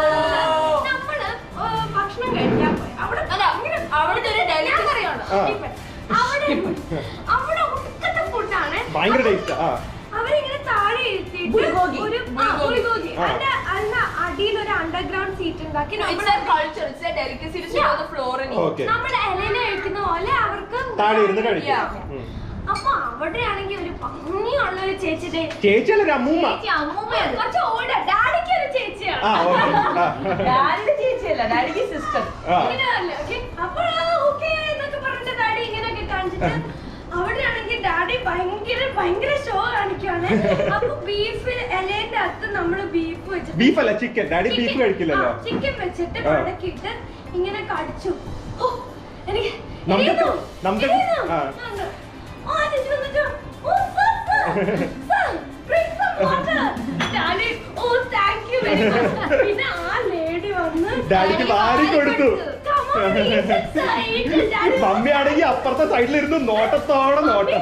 നമ്മള് ഏ, ഭക്ഷണം കഴിക്കാൻ പോയി അവിടെ ഇങ്ങനെ അവിടുത്തെ ഒരു ഞാൻ delicacy പറയാണ്. ആ. ഇപ്പൊ അവിടെ അവിടെ ഒടുക്കത്തെ ഫുഡാണ് ഭയങ്കര ടേസ്റ്റ് ആ അവരിങ്ങനെ താഴെ ഇരുത്തിയിട്ട് ബുൾഗോഗി. ഒരു ആ, ബുൾഗോഗി. ആ. അതിന്റെ അതിന്റെ അടിയിൽ ഒരു അണ്ടർഗ്രൗണ്ട് സീറ്റ് ഉണ്ടാക്കി It's നമ്മുടെ a culture. It's a delicacy to sit on the floor and eat. Okay നമ്മുടെ ഇലയില് കഴിക്കുന്ന പോലെ അവർക്ക് താഴെ ഇരുന്ന് കഴിക്കും Yeah. ഉം. അപ്പൊ അവിടെയാണെങ്കിൽ ഒരു ഭംഗിയുള്ള ഒരു ചേച്ചിയുടെ ചേച്ചിയല്ല ഒരു അമ്മൂമ്മ ചേച്ചി അമ്മൂമ്മയാണ് കുറച്ച് ഓൾഡ് ഡാഡിക്ക് ഒരു ചേച്ചിയാണ് ആ ഓക്കെ ഡാഡിയുടെ ചേച്ചിയല്ല ഡാഡിക്ക് സിസ്റ്റർ ആ ഇങ്ങനെയല്ലേ ഓക്കെ അപ്പോൾ ഓക്കെ എന്നൊക്കെ പറഞ്ഞിട്ട് ഡാഡി ഇങ്ങനെയൊക്കെ കാണിച്ചിട്ട് അവിടെയാണെങ്കിൽ ഡാഡി ഭയങ്കര ഭയങ്കര ഷോ കാണിക്കുവാണ് അപ്പൊ ബീഫ് ഇലേന്റെ അകത്ത് നമ്മള് ബീഫ് വെച്ചിട്ട് ബീഫ് അല്ല ചിക്കൻ ഡാഡി ബീഫ് കഴിക്കില്ലല്ലോ ചിക്കൻ വെച്ചിട്ട് ആ. മടക്കിയിട്ട് ഇങ്ങനെ കടിച്ചു ഓ, എനിക്ക് നമുക്ക് എരിയുന്നു, നമുക്ക് എരിയുന്നു. ആ. ഉണ്ട്. ആ, ചേച്ചി വന്നിട്ട്, "ഓ, sir, sir, sir, bring some water." Daddy, "Oh, thank you പിന്നെ ആ ലേഡി വന്ന് ഡാഡിക്ക് വാരി കൊടുത്തു Come on, reach the side. Daddy മമ്മിയാണെങ്കിൽ അപ്പുറത്തെ സൈഡിലിരുന്ന് നോട്ടത്തോടെ നോട്ടം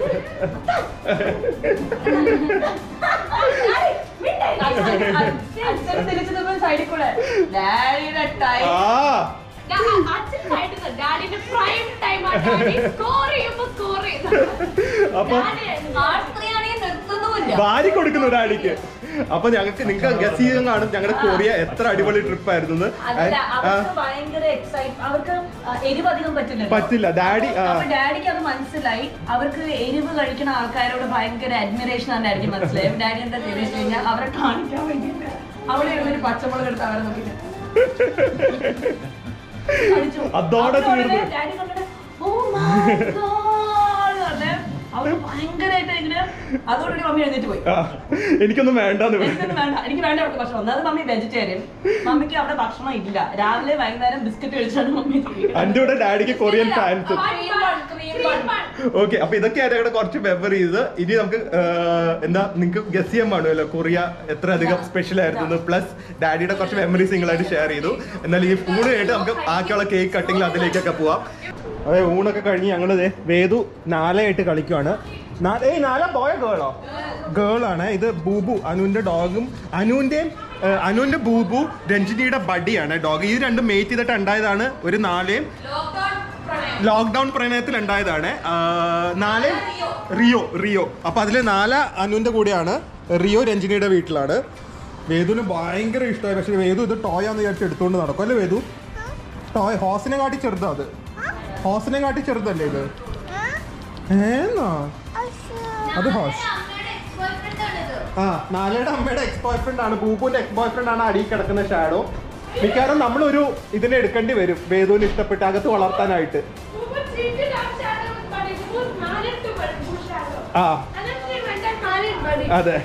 അച്ഛൻ തിരിച്ചു നിൽക്കുന്ന സൈഡിൽ കൂടെ ഡാഡിയുടെ ടൈം ആ അച്ഛൻ സൈഡിൽ ഡാഡിന്റെ പ്രൈം ടൈം ആ ഡാഡി സ്കോർ ചെയ്യുമ്പോ സ്കോർ ചെയ്യുന്നു അപ്പൊ ആണെങ്കിൽ നിർത്തുന്നുമില്ല വാരി കൊടുക്കുന്നു ഡാഡിക്ക് അപ്പൊ ഞങ്ങൾക്ക് നിങ്ങൾക്ക് ഗസ് ചെയ്യാൻ കാണും ഞങ്ങളുടെ കൊറിയ എത്ര അടിപൊളി ട്രിപ്പ് ആയിരുന്നു അതല്ല അവർക്ക് ഭയങ്കര എക്സൈറ്റ് അവർക്ക് ആ, എരിവ് അധികം പറ്റില്ല പറ്റില്ല ഡാഡി ആ, അപ്പൊ ഡാഡിക്ക് അത് മനസ്സിലായി അവർക്ക് എരിവ് കഴിക്കുന്ന ആൾക്കാരോട് ഭയങ്കര അഡ്മിറേഷൻ ആണ് ഡാഡിക്ക് മനസ്സിലായി ഡാഡി എന്താ ചെയ്തെന്ന് വെച്ച് കഴിഞ്ഞാൽ അവരെ കാണിക്കാൻ വേണ്ടിയിട്ട് അവിടെ ഇരുന്നൊരു പച്ചമുളക് എടുത്ത് അവരെ നോക്കിയിട്ട് കാണിച്ചു. അതോടെ അപ്പൊ ഉടനെ തീർന്നു. ഡാഡി കണ്ടിട്ട്, "Oh my God" എന്ന് പറഞ്ഞ് അവര് ഭയങ്കരമായിട്ട് ഇങ്ങനെ അതോടുകൂടി മമ്മി എഴുന്നേറ്റ് പോയി ആ, എനിക്കൊന്നും വേണ്ടെന്ന് പറഞ്ഞു. എനിക്കൊന്നും വേണ്ട എനിക്ക് വേണ്ട അവിടെ ഭക്ഷണം ഒന്നത് മമ്മി വെജിറ്റേറിയൻ മമ്മിക്ക് അവിടെ ഭക്ഷണം ഇല്ല രാവിലെ വൈകുന്നേരം ബിസ്ക്കറ്റ് കഴിച്ചാണ് മമ്മി തിരികെ എന്റെ കൂടെ ഡാഡിക്ക് Korean fans Cream bun. Okay അപ്പൊ ഇതൊക്കെയാണ് ഞങ്ങളുടെ കുറച്ച് മെമ്മറീസ് ഇനി നമുക്ക് ആ, എന്താ നിങ്ങൾക്ക് ഗസ് ചെയ്യാൻ പാടുമല്ലോ കൊറിയ എത്ര അധികം സ്പെഷ്യൽ ആയിരുന്നു പ്ലസ് ഡാഡിയുടെ കുറച്ച് മെമ്മറീസ് നിങ്ങളായിട്ട് ഷെയർ ചെയ്തു എന്നാൽ ഈ ഊണ് കഴിഞ്ഞിട്ട് നമുക്ക് ബാക്കിയുള്ള കേക്ക് കട്ടിങ്ങിൽ അതിലേക്കൊക്കെ പോവാം അതെ ഊണൊക്കെ കഴിഞ്ഞ് ഞങ്ങൾ വേദു നാലയായിട്ട് കളിക്കുവാണ് നാ- ഏയ് നാല ബോയ ഗേളോ ഗേളാണ് ഇത് ബൂബു അനുവിന്റെ ഡോഗും അനുവിന്റെയും ഏഹ്, അനുവിന്റെ ബൂബു രഞ്ജിനിയുടെ ബഡിയാണ് ഡോഗ് ഇത് രണ്ടും മേറ്റ് ചെയ്തിട്ട് ഉണ്ടായതാണ് ഒരു നാലയും ലോക്ക്ഡൌൺ പ്രണയത്തിൽ ഉണ്ടായതാണ് നാല് റിയോ റിയോ അപ്പൊ അതില് നാല അനുവിന്റെ കൂടെയാണ് റിയോ രഞ്ജിനിയുടെ വീട്ടിലാണ് വേദുവിന് ഭയങ്കര ഇഷ്ടമായി പക്ഷെ വേദു ഇത് ടോയാന്ന് വിചാരിച്ച് എടുത്തുകൊണ്ട് നടക്കും അല്ലേ വേദു ടോയ് ഹോസിനെ കാട്ടി ചെറുതാ അത് ഹോസിനെ കാട്ടി ചെറുതല്ലേ ഇത് ഏന്നാ അത് ഹോസ് ആ നാലയുടെ അമ്മയുടെ എക്സ് ബോയ് ഫ്രണ്ട് ആണ് ബൂബുവിന്റെ എക്സ് ബോയ് ഫ്രണ്ട് ആണ് അടിയിൽ കിടക്കുന്ന ഷാഡോ മിക്കവാറും നമ്മളൊരു ഇതിനെ എടുക്കേണ്ടി വരും വേദുവിന് ഇഷ്ടപ്പെട്ട് അകത്ത് വളർത്താനായിട്ട് Who treated our shadow with buddy? Who was married to buddy? Who shadow? ആ And then we went and married buddy. അതെ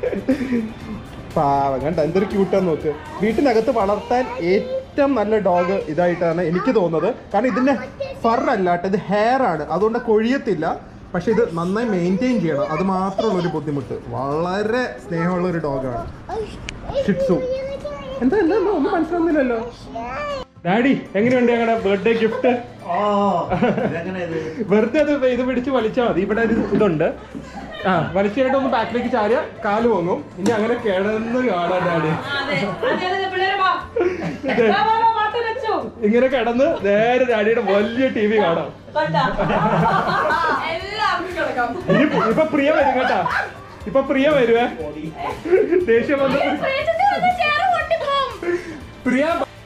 പാവം കണ്ട എന്തൊരു ക്യൂട്ടാന്ന് നോക്ക് വീട്ടിനകത്ത് വളർത്താൻ ഏറ്റവും നല്ല ഡോഗ് ഇതായിട്ടാണ് എനിക്ക് തോന്നുന്നത് കാരണം ഇതിന്റെ ഫർ അല്ലാട്ട് ഇത് ഹെയർ ആണ് അതുകൊണ്ട് കൊഴിയത്തില്ല പക്ഷെ ഇത് നന്നായി മെയിൻറ്റെയിൻ ചെയ്യണം അത് മാത്രമുള്ള ഒരു ബുദ്ധിമുട്ട് വളരെ സ്നേഹമുള്ള ഒരു ഡോഗാണ് ഷിറ്റ്സു എന്താ എന്താ എന്താ ഒന്നും മനസ്സിലാവുന്നില്ലല്ലോ ഡാഡി എങ്ങനെയുണ്ട് ഞങ്ങളുടെ ബർത്ത്ഡേ ഗിഫ്റ്റ് ഓ ഇതെങ്ങനെ ഇത് വെറുതെ അത് ഇത് പിടിച്ച് വലിച്ചാൽ മതി ഇവിടെ ഒരു ഇതുണ്ട് ആ വലിച്ചു കഴിഞ്ഞിട്ട് ഒന്ന് ബാക്കിലേക്ക് ചാരിയ കാല് പൊങ്ങും ഇനി അങ്ങനെ കിടന്ന് കാണാൻ ഡാഡി അതെ അതെ അതെ പിള്ളേരെ വാ വാ, വാ, വാ, വാർത്ത വെച്ചു ഇങ്ങനെ കിടന്ന് നേരെ ഡാഡിയുടെ വലിയ ടി വി കാണാം കണ്ടാ എല്ലാവർക്കും കിടക്കാം ഇനി ഇപ്പൊ പ്രിയ വരും കേട്ടാ ഇപ്പൊ പ്രിയ വരുവേ ദേഷ്യം വന്ന് പ്രേതത്തെ വന്ന് chair പൊട്ടിപ്പോവും. പ്രിയ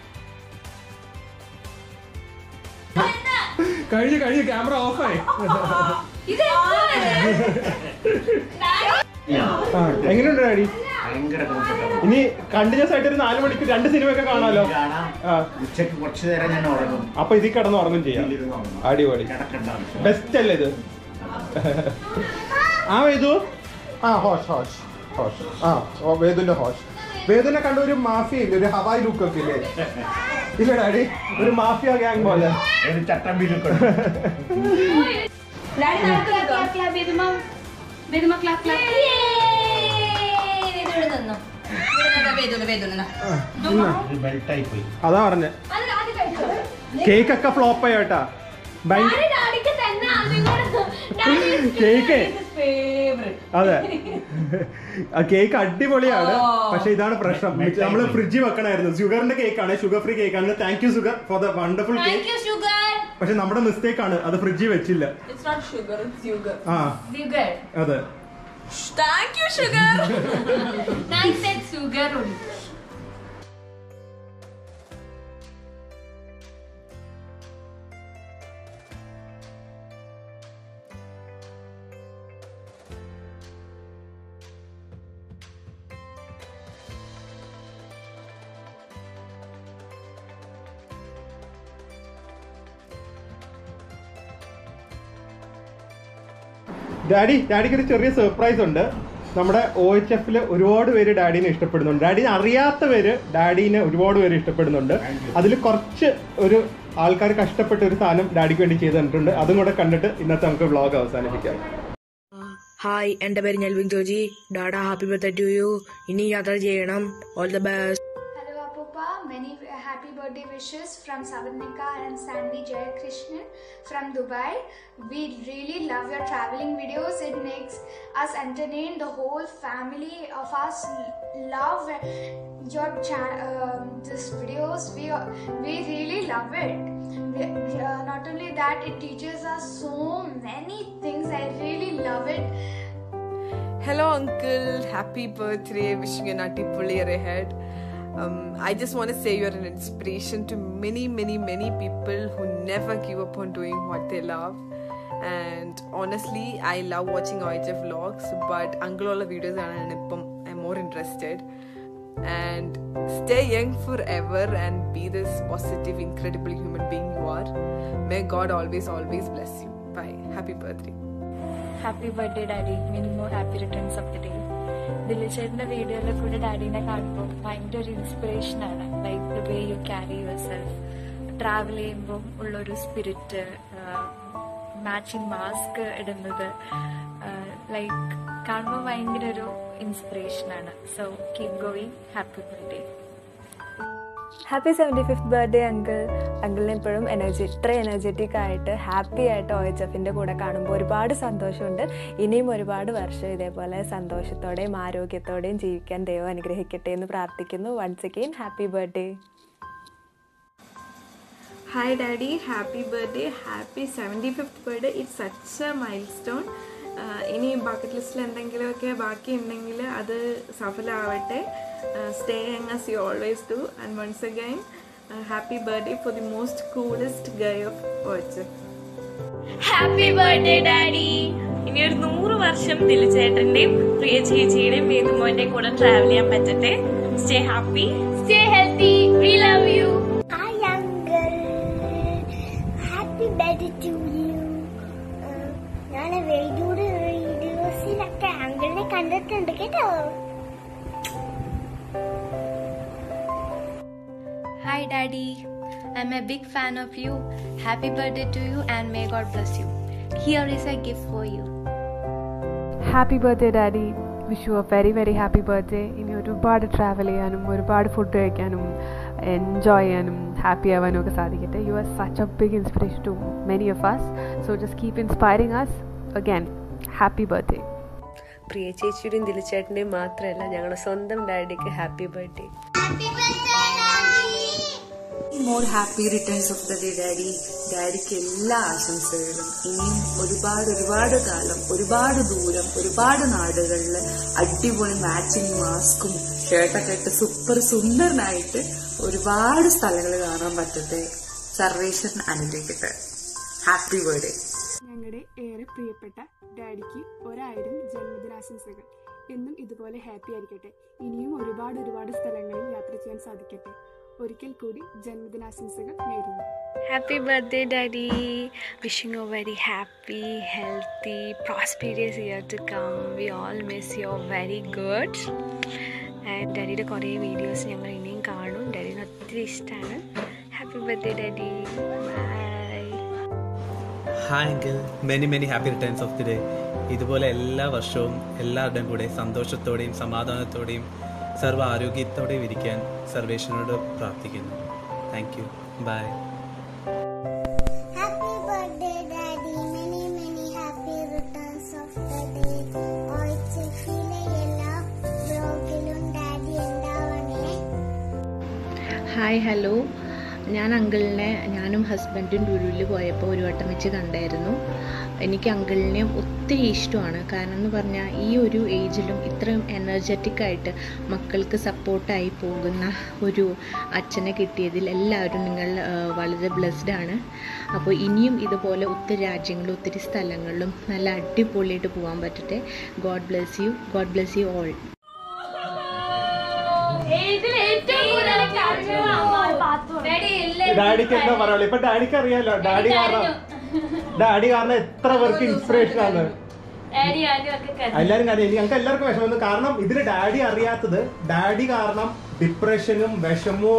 കഴിഞ്ഞു കഴിഞ്ഞു ക്യാമറ ഓഫായി ഇത് ആ എങ്ങനെയുണ്ട് ഡാഡി ഭയങ്കര comfortable. ഇനി കണ്ടിന്യൂസ് ആയിട്ട് ഒരു നാല് മണിക്ക് രണ്ട് സിനിമയൊക്കെ കാണാമല്ലോ കാണാം ആ ഉച്ചക്ക് കുറച്ചു നേരം ഞാൻ ഉറങ്ങും അപ്പൊ ഇതിൽ കിടന്ന് ഉറങ്ങും ചെയ്യാം ഇതിലിരുന്ന് ഉറങ്ങും. അടിപൊളി കിടക്കണ്ട ആവശ്യം. ബെസ്റ്റ് അല്ലേ ഇത് ആ വേദു ആ ഹോഷ് ഹോഷ് ഹോഷ് ആ ഓ, വേദുന്റെ ഹോഷ് വേദുനെ കണ്ട ഒരു മാഫിയ ഇല്ലേ ഒരു ഹവായ് ലുക്ക് ഒക്കെ ഇല്ലേ ഇല്ല ഡാഡി ഒരു മാഫിയ ഗ്യാങ് പോലെ ഒരു ചട്ടമ്പിയിലൊക്കെ Daddy, clap, clap, clap, clap. വേദുമ, വേദുമ, clap, clap. ബെൽറ്റായി പോയി അതാ പറഞ്ഞ അത് അത് കഴിച്ചോ. കേക്ക് ഒക്കെ ഫ്ലോപ്പ് ആയിട്ടാ ഭയങ്കര Daddy, daddyക്ക് തന്നെ ആദ്യം കൂടെ daddy is കേക്ക് ഫേവറേറ്റ് അതെ ആ കേക്ക് അടിപൊളിയാണ് ഓ. പക്ഷെ ഇതാണ് പ്രശ്നം നമ്മൾ ഫ്രിഡ്ജിൽ വെക്കണമായിരുന്നു ഷുഗറിന്റെ കേക്കാണ് ഷുഗർ ഫ്രീ കേക്കാണ് thank you sugar for the wonderful Thank cake you, sugar. പക്ഷെ നമ്മുടെ മിസ്റ്റേക്ക് ആണ് അത് ഫ്രിഡ്ജിൽ വെച്ചില്ല ഇറ്റ്സ് നോട്ട് ഷുഗർ ഇറ്റ്സ് യുഗർ ആ അതെ thank you sugar Nice and sugar only. Daddy ഡാഡിക്ക് ഒരു ചെറിയ സർപ്രൈസ് ഉണ്ട് നമ്മുടെ ഒ എച്ച് എഫിൽ ഒരുപാട് പേര് ഡാഡിനെ ഇഷ്ടപ്പെടുന്നുണ്ട് ഡാഡിനെ അറിയാത്ത പേര് ഡാഡിനെ ഒരുപാട് പേര് ഇഷ്ടപ്പെടുന്നുണ്ട് അതിൽ കുറച്ച് ഒരു ആൾക്കാർ കഷ്ടപ്പെട്ട ഒരു സാധനം ഡാഡിക്ക് വേണ്ടി ചെയ്ത് തന്നിട്ടുണ്ട് അതും കൂടെ കണ്ടിട്ട് ഇന്നത്തെ നമുക്ക് വ്ളോഗ് അവസാനിപ്പിക്കാം ഹായ് എൻ്റെ പേര് ഞൽവിൻ ജോജി ഡാഡ ഹാപ്പി ബർത്ത്ഡേ ടു യു ഇനി യാത്ര ചെയ്യണം all the best Hello Apupa, many uh, happy birthday wishes from Savarnika and Sandy Jayakrishnan from Dubai. We really love your traveling videos. It makes us entertain. The whole family of us love your cha- um this videos. We we really love it. We, uh, not only that, it teaches us so many things. I really love it. Hello, Uncle. Happy birthday. Wishing you a nutty pulley ahead. Um, I just want to say you're an inspiration to many, many, many people who never give up on doing what they love. And honestly, I love watching OHF vlogs, but Uncle all the videos are I'm more interested. And stay young forever and be this positive, incredible human being you are. May God always, always bless you. Bye. Happy birthday. Happy birthday daddy many more happy returns of the day ദിലിച്ചേട്ടൻ്റെ വീഡിയോയിൽ കൂടെ ഡാഡീനെ കാണുമ്പോൾ ഭയങ്കര ഒരു ഇൻസ്പിറേഷനാണ് like the way you carry yourself travel ചെയ്യുമ്പോൾ ഉള്ളൊരു സ്പിരിറ്റ് മാച്ചിങ് മാസ്ക് ഇടുന്നത് ലൈക്ക് കാണുമ്പോൾ ഭയങ്കര ഒരു ഇൻസ്പിറേഷനാണ് so keep going happy birthday happy seventy fifth birthday uncle അങ്കിളിനെ എപ്പോഴും എനർജി ഇത്ര എനർജറ്റിക് ആയിട്ട് ഹാപ്പി ആയിട്ട് ഒ എച്ച് എഫിൻ്റെ കൂടെ കാണുമ്പോൾ ഒരുപാട് സന്തോഷമുണ്ട് ഇനിയും ഒരുപാട് വർഷം ഇതേപോലെ സന്തോഷത്തോടെയും ആരോഗ്യത്തോടെയും ജീവിക്കാൻ ദൈവം അനുഗ്രഹിക്കട്ടെ എന്ന് പ്രാർത്ഥിക്കുന്നു once again happy birthday hi daddy happy birthday happy seventy fifth birthday it's such a milestone ഇനി ബക്കറ്റ് ലിസ്റ്റിൽ എന്തെങ്കിലുമൊക്കെ ബാക്കി ഉണ്ടെങ്കിൽ അത് സഫലമാവട്ടെ stay young as you always do and once again happy birthday for the most coolest guy of ഓച്ച് happy birthday daddy ഇനി ഒരു നൂറ് വർഷം ദിലിച്ചേട്ടന്റെയും പ്രിയ ചേച്ചിയുടെയും വേദുമോന്റെ കൂടെ ട്രാവൽ ചെയ്യാൻ പറ്റട്ടെ stay happy Stay healthy. We love you. Hi, uncle. Happy birthday to you. ഞാൻ വേദിയുടെ വീഡിയോസിലൊക്കെ അങ്കിളിനെ കണ്ടിട്ടുണ്ട് കേട്ടോ Hi, Daddy. I'm a big fan of you. Happy birthday to you and may God bless you. Here is a gift for you. Happy birthday daddy wish you a very very happy birthday ഇനി ഒരുപാട് travel ചെയ്യാനും ഒരുപാട് food കഴിക്കാനും enjoy ചെയ്യാനും happy ആവാനും ഒക്കെ സാധിക്കട്ടെ you are such a big inspiration to many of us so just keep inspiring us again happy birthday Priya ചേച്ചിയുടെയും ദിലിച്ചേട്ടൻ്റെയും മാത്രമല്ല ഞങ്ങളുടെ സ്വന്തം ഡാഡിക്ക് happy birthday more happy returns of the day daddy ഡാഡിക്ക് എല്ലാ ആശംസകളും ഇനിയും ഒരുപാട് ഒരുപാട് കാലം ഒരുപാട് ദൂരം ഒരുപാട് നാടുകളിൽ അടിപൊളി മാച്ചിങ് മാസ്കും ഷർട്ടൊക്കെ ഇട്ട് സൂപ്പർ സുന്ദരനായിട്ട് ഒരുപാട് സ്ഥലങ്ങൾ കാണാൻ പറ്റട്ടെ സർവേശ്വരൻ അനുഗ്രഹിക്കട്ടെ ഹാപ്പി ബർത്ത്ഡേ ഞങ്ങളുടെ ഏറെ പ്രിയപ്പെട്ട ഡാഡിക്ക് ഒരായിരം ജന്മദിനാശംസകൾ എന്നും ഇതുപോലെ ഹാപ്പി ആയിരിക്കട്ടെ ഇനിയും ഒരുപാട് ഒരുപാട് സ്ഥലങ്ങളിൽ യാത്ര ചെയ്യാൻ സാധിക്കട്ടെ ഒരിക്കൽ കൂടി ജന്മദിനാശംസകൾ നേരുന്നു Happy birthday, Daddy. Wishing you a very happy, healthy, prosperous year to come. We all miss you very good. And ഡാഡിയുടെ കുറേ വീഡിയോസ് ഞങ്ങൾ ഇനിയും കാണും ഡാഡിന് ഒത്തിരി ഇഷ്ടമാണ് happy birthday daddy bye hi uncle many many happy returns of the day ഇതുപോലെ എല്ലാ വർഷവും എല്ലാവരുടെയും കൂടെ സന്തോഷത്തോടെയും സമാധാനത്തോടെയും സർവ്വ ആരോഗ്യത്തോടെയും ഇരിക്കാൻ സർവേഷനോട് പ്രാർത്ഥിക്കുന്നു thank you bye happy birthday daddy many many happy returns of the day ഓയിച്ചിലെ എല്ലാ ബ്ലോഗിലും ഡാഡി ഉണ്ടാവണേ ഹായ് ഹലോ ഞാൻ അങ്കിളിനെ ഞാനും ഹസ്ബൻഡും ലുലുവിൽ പോയപ്പോൾ ഒരു വട്ടം വെച്ച് കണ്ടായിരുന്നു എനിക്ക് അങ്കിളിനെ ഒത്തിരി ഇഷ്ടമാണ് കാരണം എന്ന് പറഞ്ഞാൽ ഈ ഒരു ഏജിലും ഇത്രയും എനർജറ്റിക് ആയിട്ട് മക്കൾക്ക് സപ്പോർട്ടായി പോകുന്ന ഒരു അച്ഛനെ കിട്ടിയതിൽ എല്ലാവരും നിങ്ങൾ ആ, വളരെ ബ്ലെസ്ഡ് ആണ് അപ്പോൾ ഇനിയും ഇതുപോലെ ഒത്തിരി രാജ്യങ്ങളിലും ഒത്തിരി സ്ഥലങ്ങളിലും നല്ല അടിപൊളിയായിട്ട് പോകാൻ പറ്റട്ടെ God bless you God bless you all ഇതിൽ ഏറ്റവും കൂടുതൽ കരഞ്ഞത് അമ്മ പാത്തു. ഡാഡി എല്ലാവരും ഡാഡിക്ക് എന്താ പറയുള്ളൂ ഇപ്പൊ ഡാഡിക്ക് അറിയാലോ ഡാഡി കാരണം ഡാഡി കാരണം എത്ര പേർക്ക് ഇൻസ്പിറേഷൻ ആണ് ഡാഡി ആദ്യം ഒക്കെ കരഞ്ഞു. എല്ലാരും കാര്യം എനിക്ക് ഞങ്ങൾക്ക് എല്ലാവർക്കും വിഷമം കാരണം ഇതിന് ഡാഡി അറിയാത്തത് ഡാഡി കാരണം ഡിപ്രഷനും വിഷമവും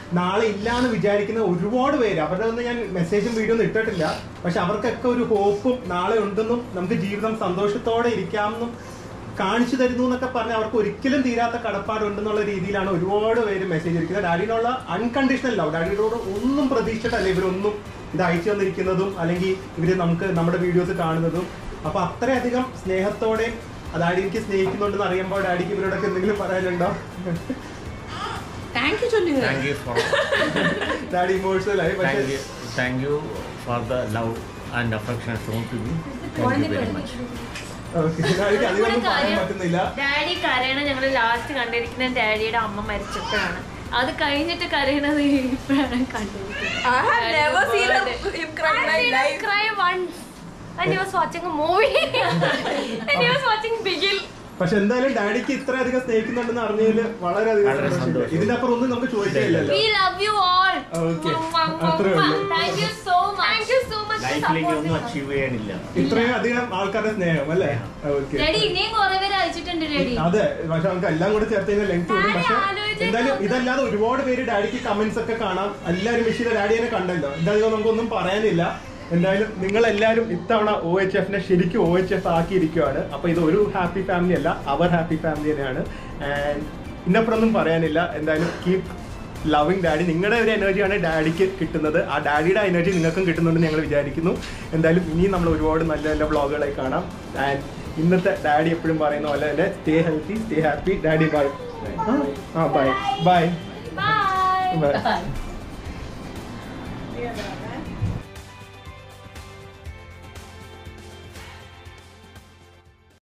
നാളെ ഇല്ലാന്ന് വിചാരിക്കുന്ന ഒരുപാട് പേര് അവരുടെ ഒന്നും ഞാൻ മെസ്സേജും വീഡിയോ ഒന്നും ഇട്ടിട്ടില്ല പക്ഷെ അവർക്കൊക്കെ ഒരു ഹോപ്പും നാളെ ഉണ്ടെന്നും നമുക്ക് ജീവിതം സന്തോഷത്തോടെ ഇരിക്കാമെന്നും കാണിച്ചു തരുന്നു എന്നൊക്കെ പറഞ്ഞ് അവർക്ക് ഒരിക്കലും തീരാത്ത കടപ്പാടുണ്ടെന്നുള്ള രീതിയിലാണ് ഒരുപാട് പേര് മെസ്സേജ് ഇരിക്കുന്നത് ഡാഡിനുള്ള അൺകണ്ടീഷണൽ ലവ് ഡാഡിയോട് ഒന്നും പ്രതീക്ഷിച്ചിട്ടല്ല ഇവരൊന്നും ഇത് അയച്ചു തന്നിരിക്കുന്നതും അല്ലെങ്കിൽ ഇവര് നമുക്ക് നമ്മുടെ വീഡിയോസ് കാണുന്നതും അപ്പൊ അത്രയധികം സ്നേഹത്തോടെ ഡാഡി എനിക്ക് സ്നേഹിക്കുന്നുണ്ടെന്ന് അറിയുമ്പോൾ ഡാഡിക്ക് ഇവരോടൊക്കെ എന്തെങ്കിലും പറയാനുണ്ടോ താങ്ക് യു ചൊല്ലുക Thank you for daddy emotional ആയി പക്ഷേ thank you, thank you for the love and affection shown to me. Thank you very much. Okay, ഡാഡിക്ക് അധികമൊന്നും പറയാൻ പറ്റുന്നില്ല ഡാഡി കരയണ ഞങ്ങൾ ലാസ്റ്റ് കണ്ടിരിക്കുന്ന ഡാഡിയുടെ അമ്മ മരിച്ചപ്പോഴാണ് അത് കഴിഞ്ഞിട്ട് കരയണത് ഇപ്പോഴാണ് I have never seen him- him cry in my life. cry once when he was watching a movie when he was watching Bigil പക്ഷെ എന്തായാലും ഡാഡിക്ക് ഇത്രയധികം സ്നേഹിക്കുന്നുണ്ടെന്ന് അറിഞ്ഞതിൽ വളരെയധികം വളരെ സന്തോഷമുണ്ട് സന്തോഷം. ഇതിന്റെ അപ്പുറം ഒന്നും നമുക്ക് ചോദിക്കാനില്ലല്ലോ we love you all okay അത്രേ ഉള്ളൂ thank you so much thank you so much for ലൈഫിലേക്ക് ഒന്നും supporting അച്ചീവ് ചെയ്യാനില്ല ഇത്രയും അധികം ആൾക്കാരുടെ സ്നേഹം അല്ലേ ഓക്കെ ഡാഡി ഇനിയും കുറെ പേര് അയച്ചിട്ടുണ്ട് ഡാഡി അതെ പക്ഷെ നമുക്ക് എല്ലാം കൂടെ ചേർത്ത് കഴിഞ്ഞാൽ ലെങ്ത് കൂടും പക്ഷെ എന്തായാലും ഇതല്ലാതെ ഒരുപാട് പേര് ഡാഡിക്ക് കമന്റ്സ് ഒക്കെ കാണാം എല്ലാവരും വിഷ് ചെയ്ത ഡാഡിയെ കണ്ടല്ലോ എന്തായാലും നമുക്കൊന്നും പറയാനില്ല എന്തായാലും നിങ്ങൾ എല്ലാവരും ഇത്തവണ ഒ എച്ച് എഫിനെ ശരിക്കും ഒ എച്ച് എഫ് ആക്കിയിരിക്കുവാണ് അപ്പൊ ഇത് ഒരു ഹാപ്പി ഫാമിലി അല്ല അവർ ഹാപ്പി ഫാമിലി തന്നെയാണ് ആൻഡ് ഇന്നപ്പുറമൊന്നും പറയാനില്ല എന്തായാലും കീപ് ലവിങ് ഡാഡി നിങ്ങളുടെ ഒരു എനർജിയാണ് ഡാഡിക്ക് കിട്ടുന്നത് ആ ഡാഡിയുടെ എനർജി നിങ്ങൾക്കും കിട്ടുന്നുണ്ടെന്ന് ഞങ്ങൾ വിചാരിക്കുന്നു എന്തായാലും ഇനിയും നമ്മൾ ഒരുപാട് നല്ല നല്ല വ്ളോഗുകളായി കാണാം ആൻഡ് ഇന്നത്തെ ഡാഡി എപ്പോഴും പറയുന്ന പോലെ തന്നെ stay healthy stay happy daddy bye ആ bye bye bye bye bye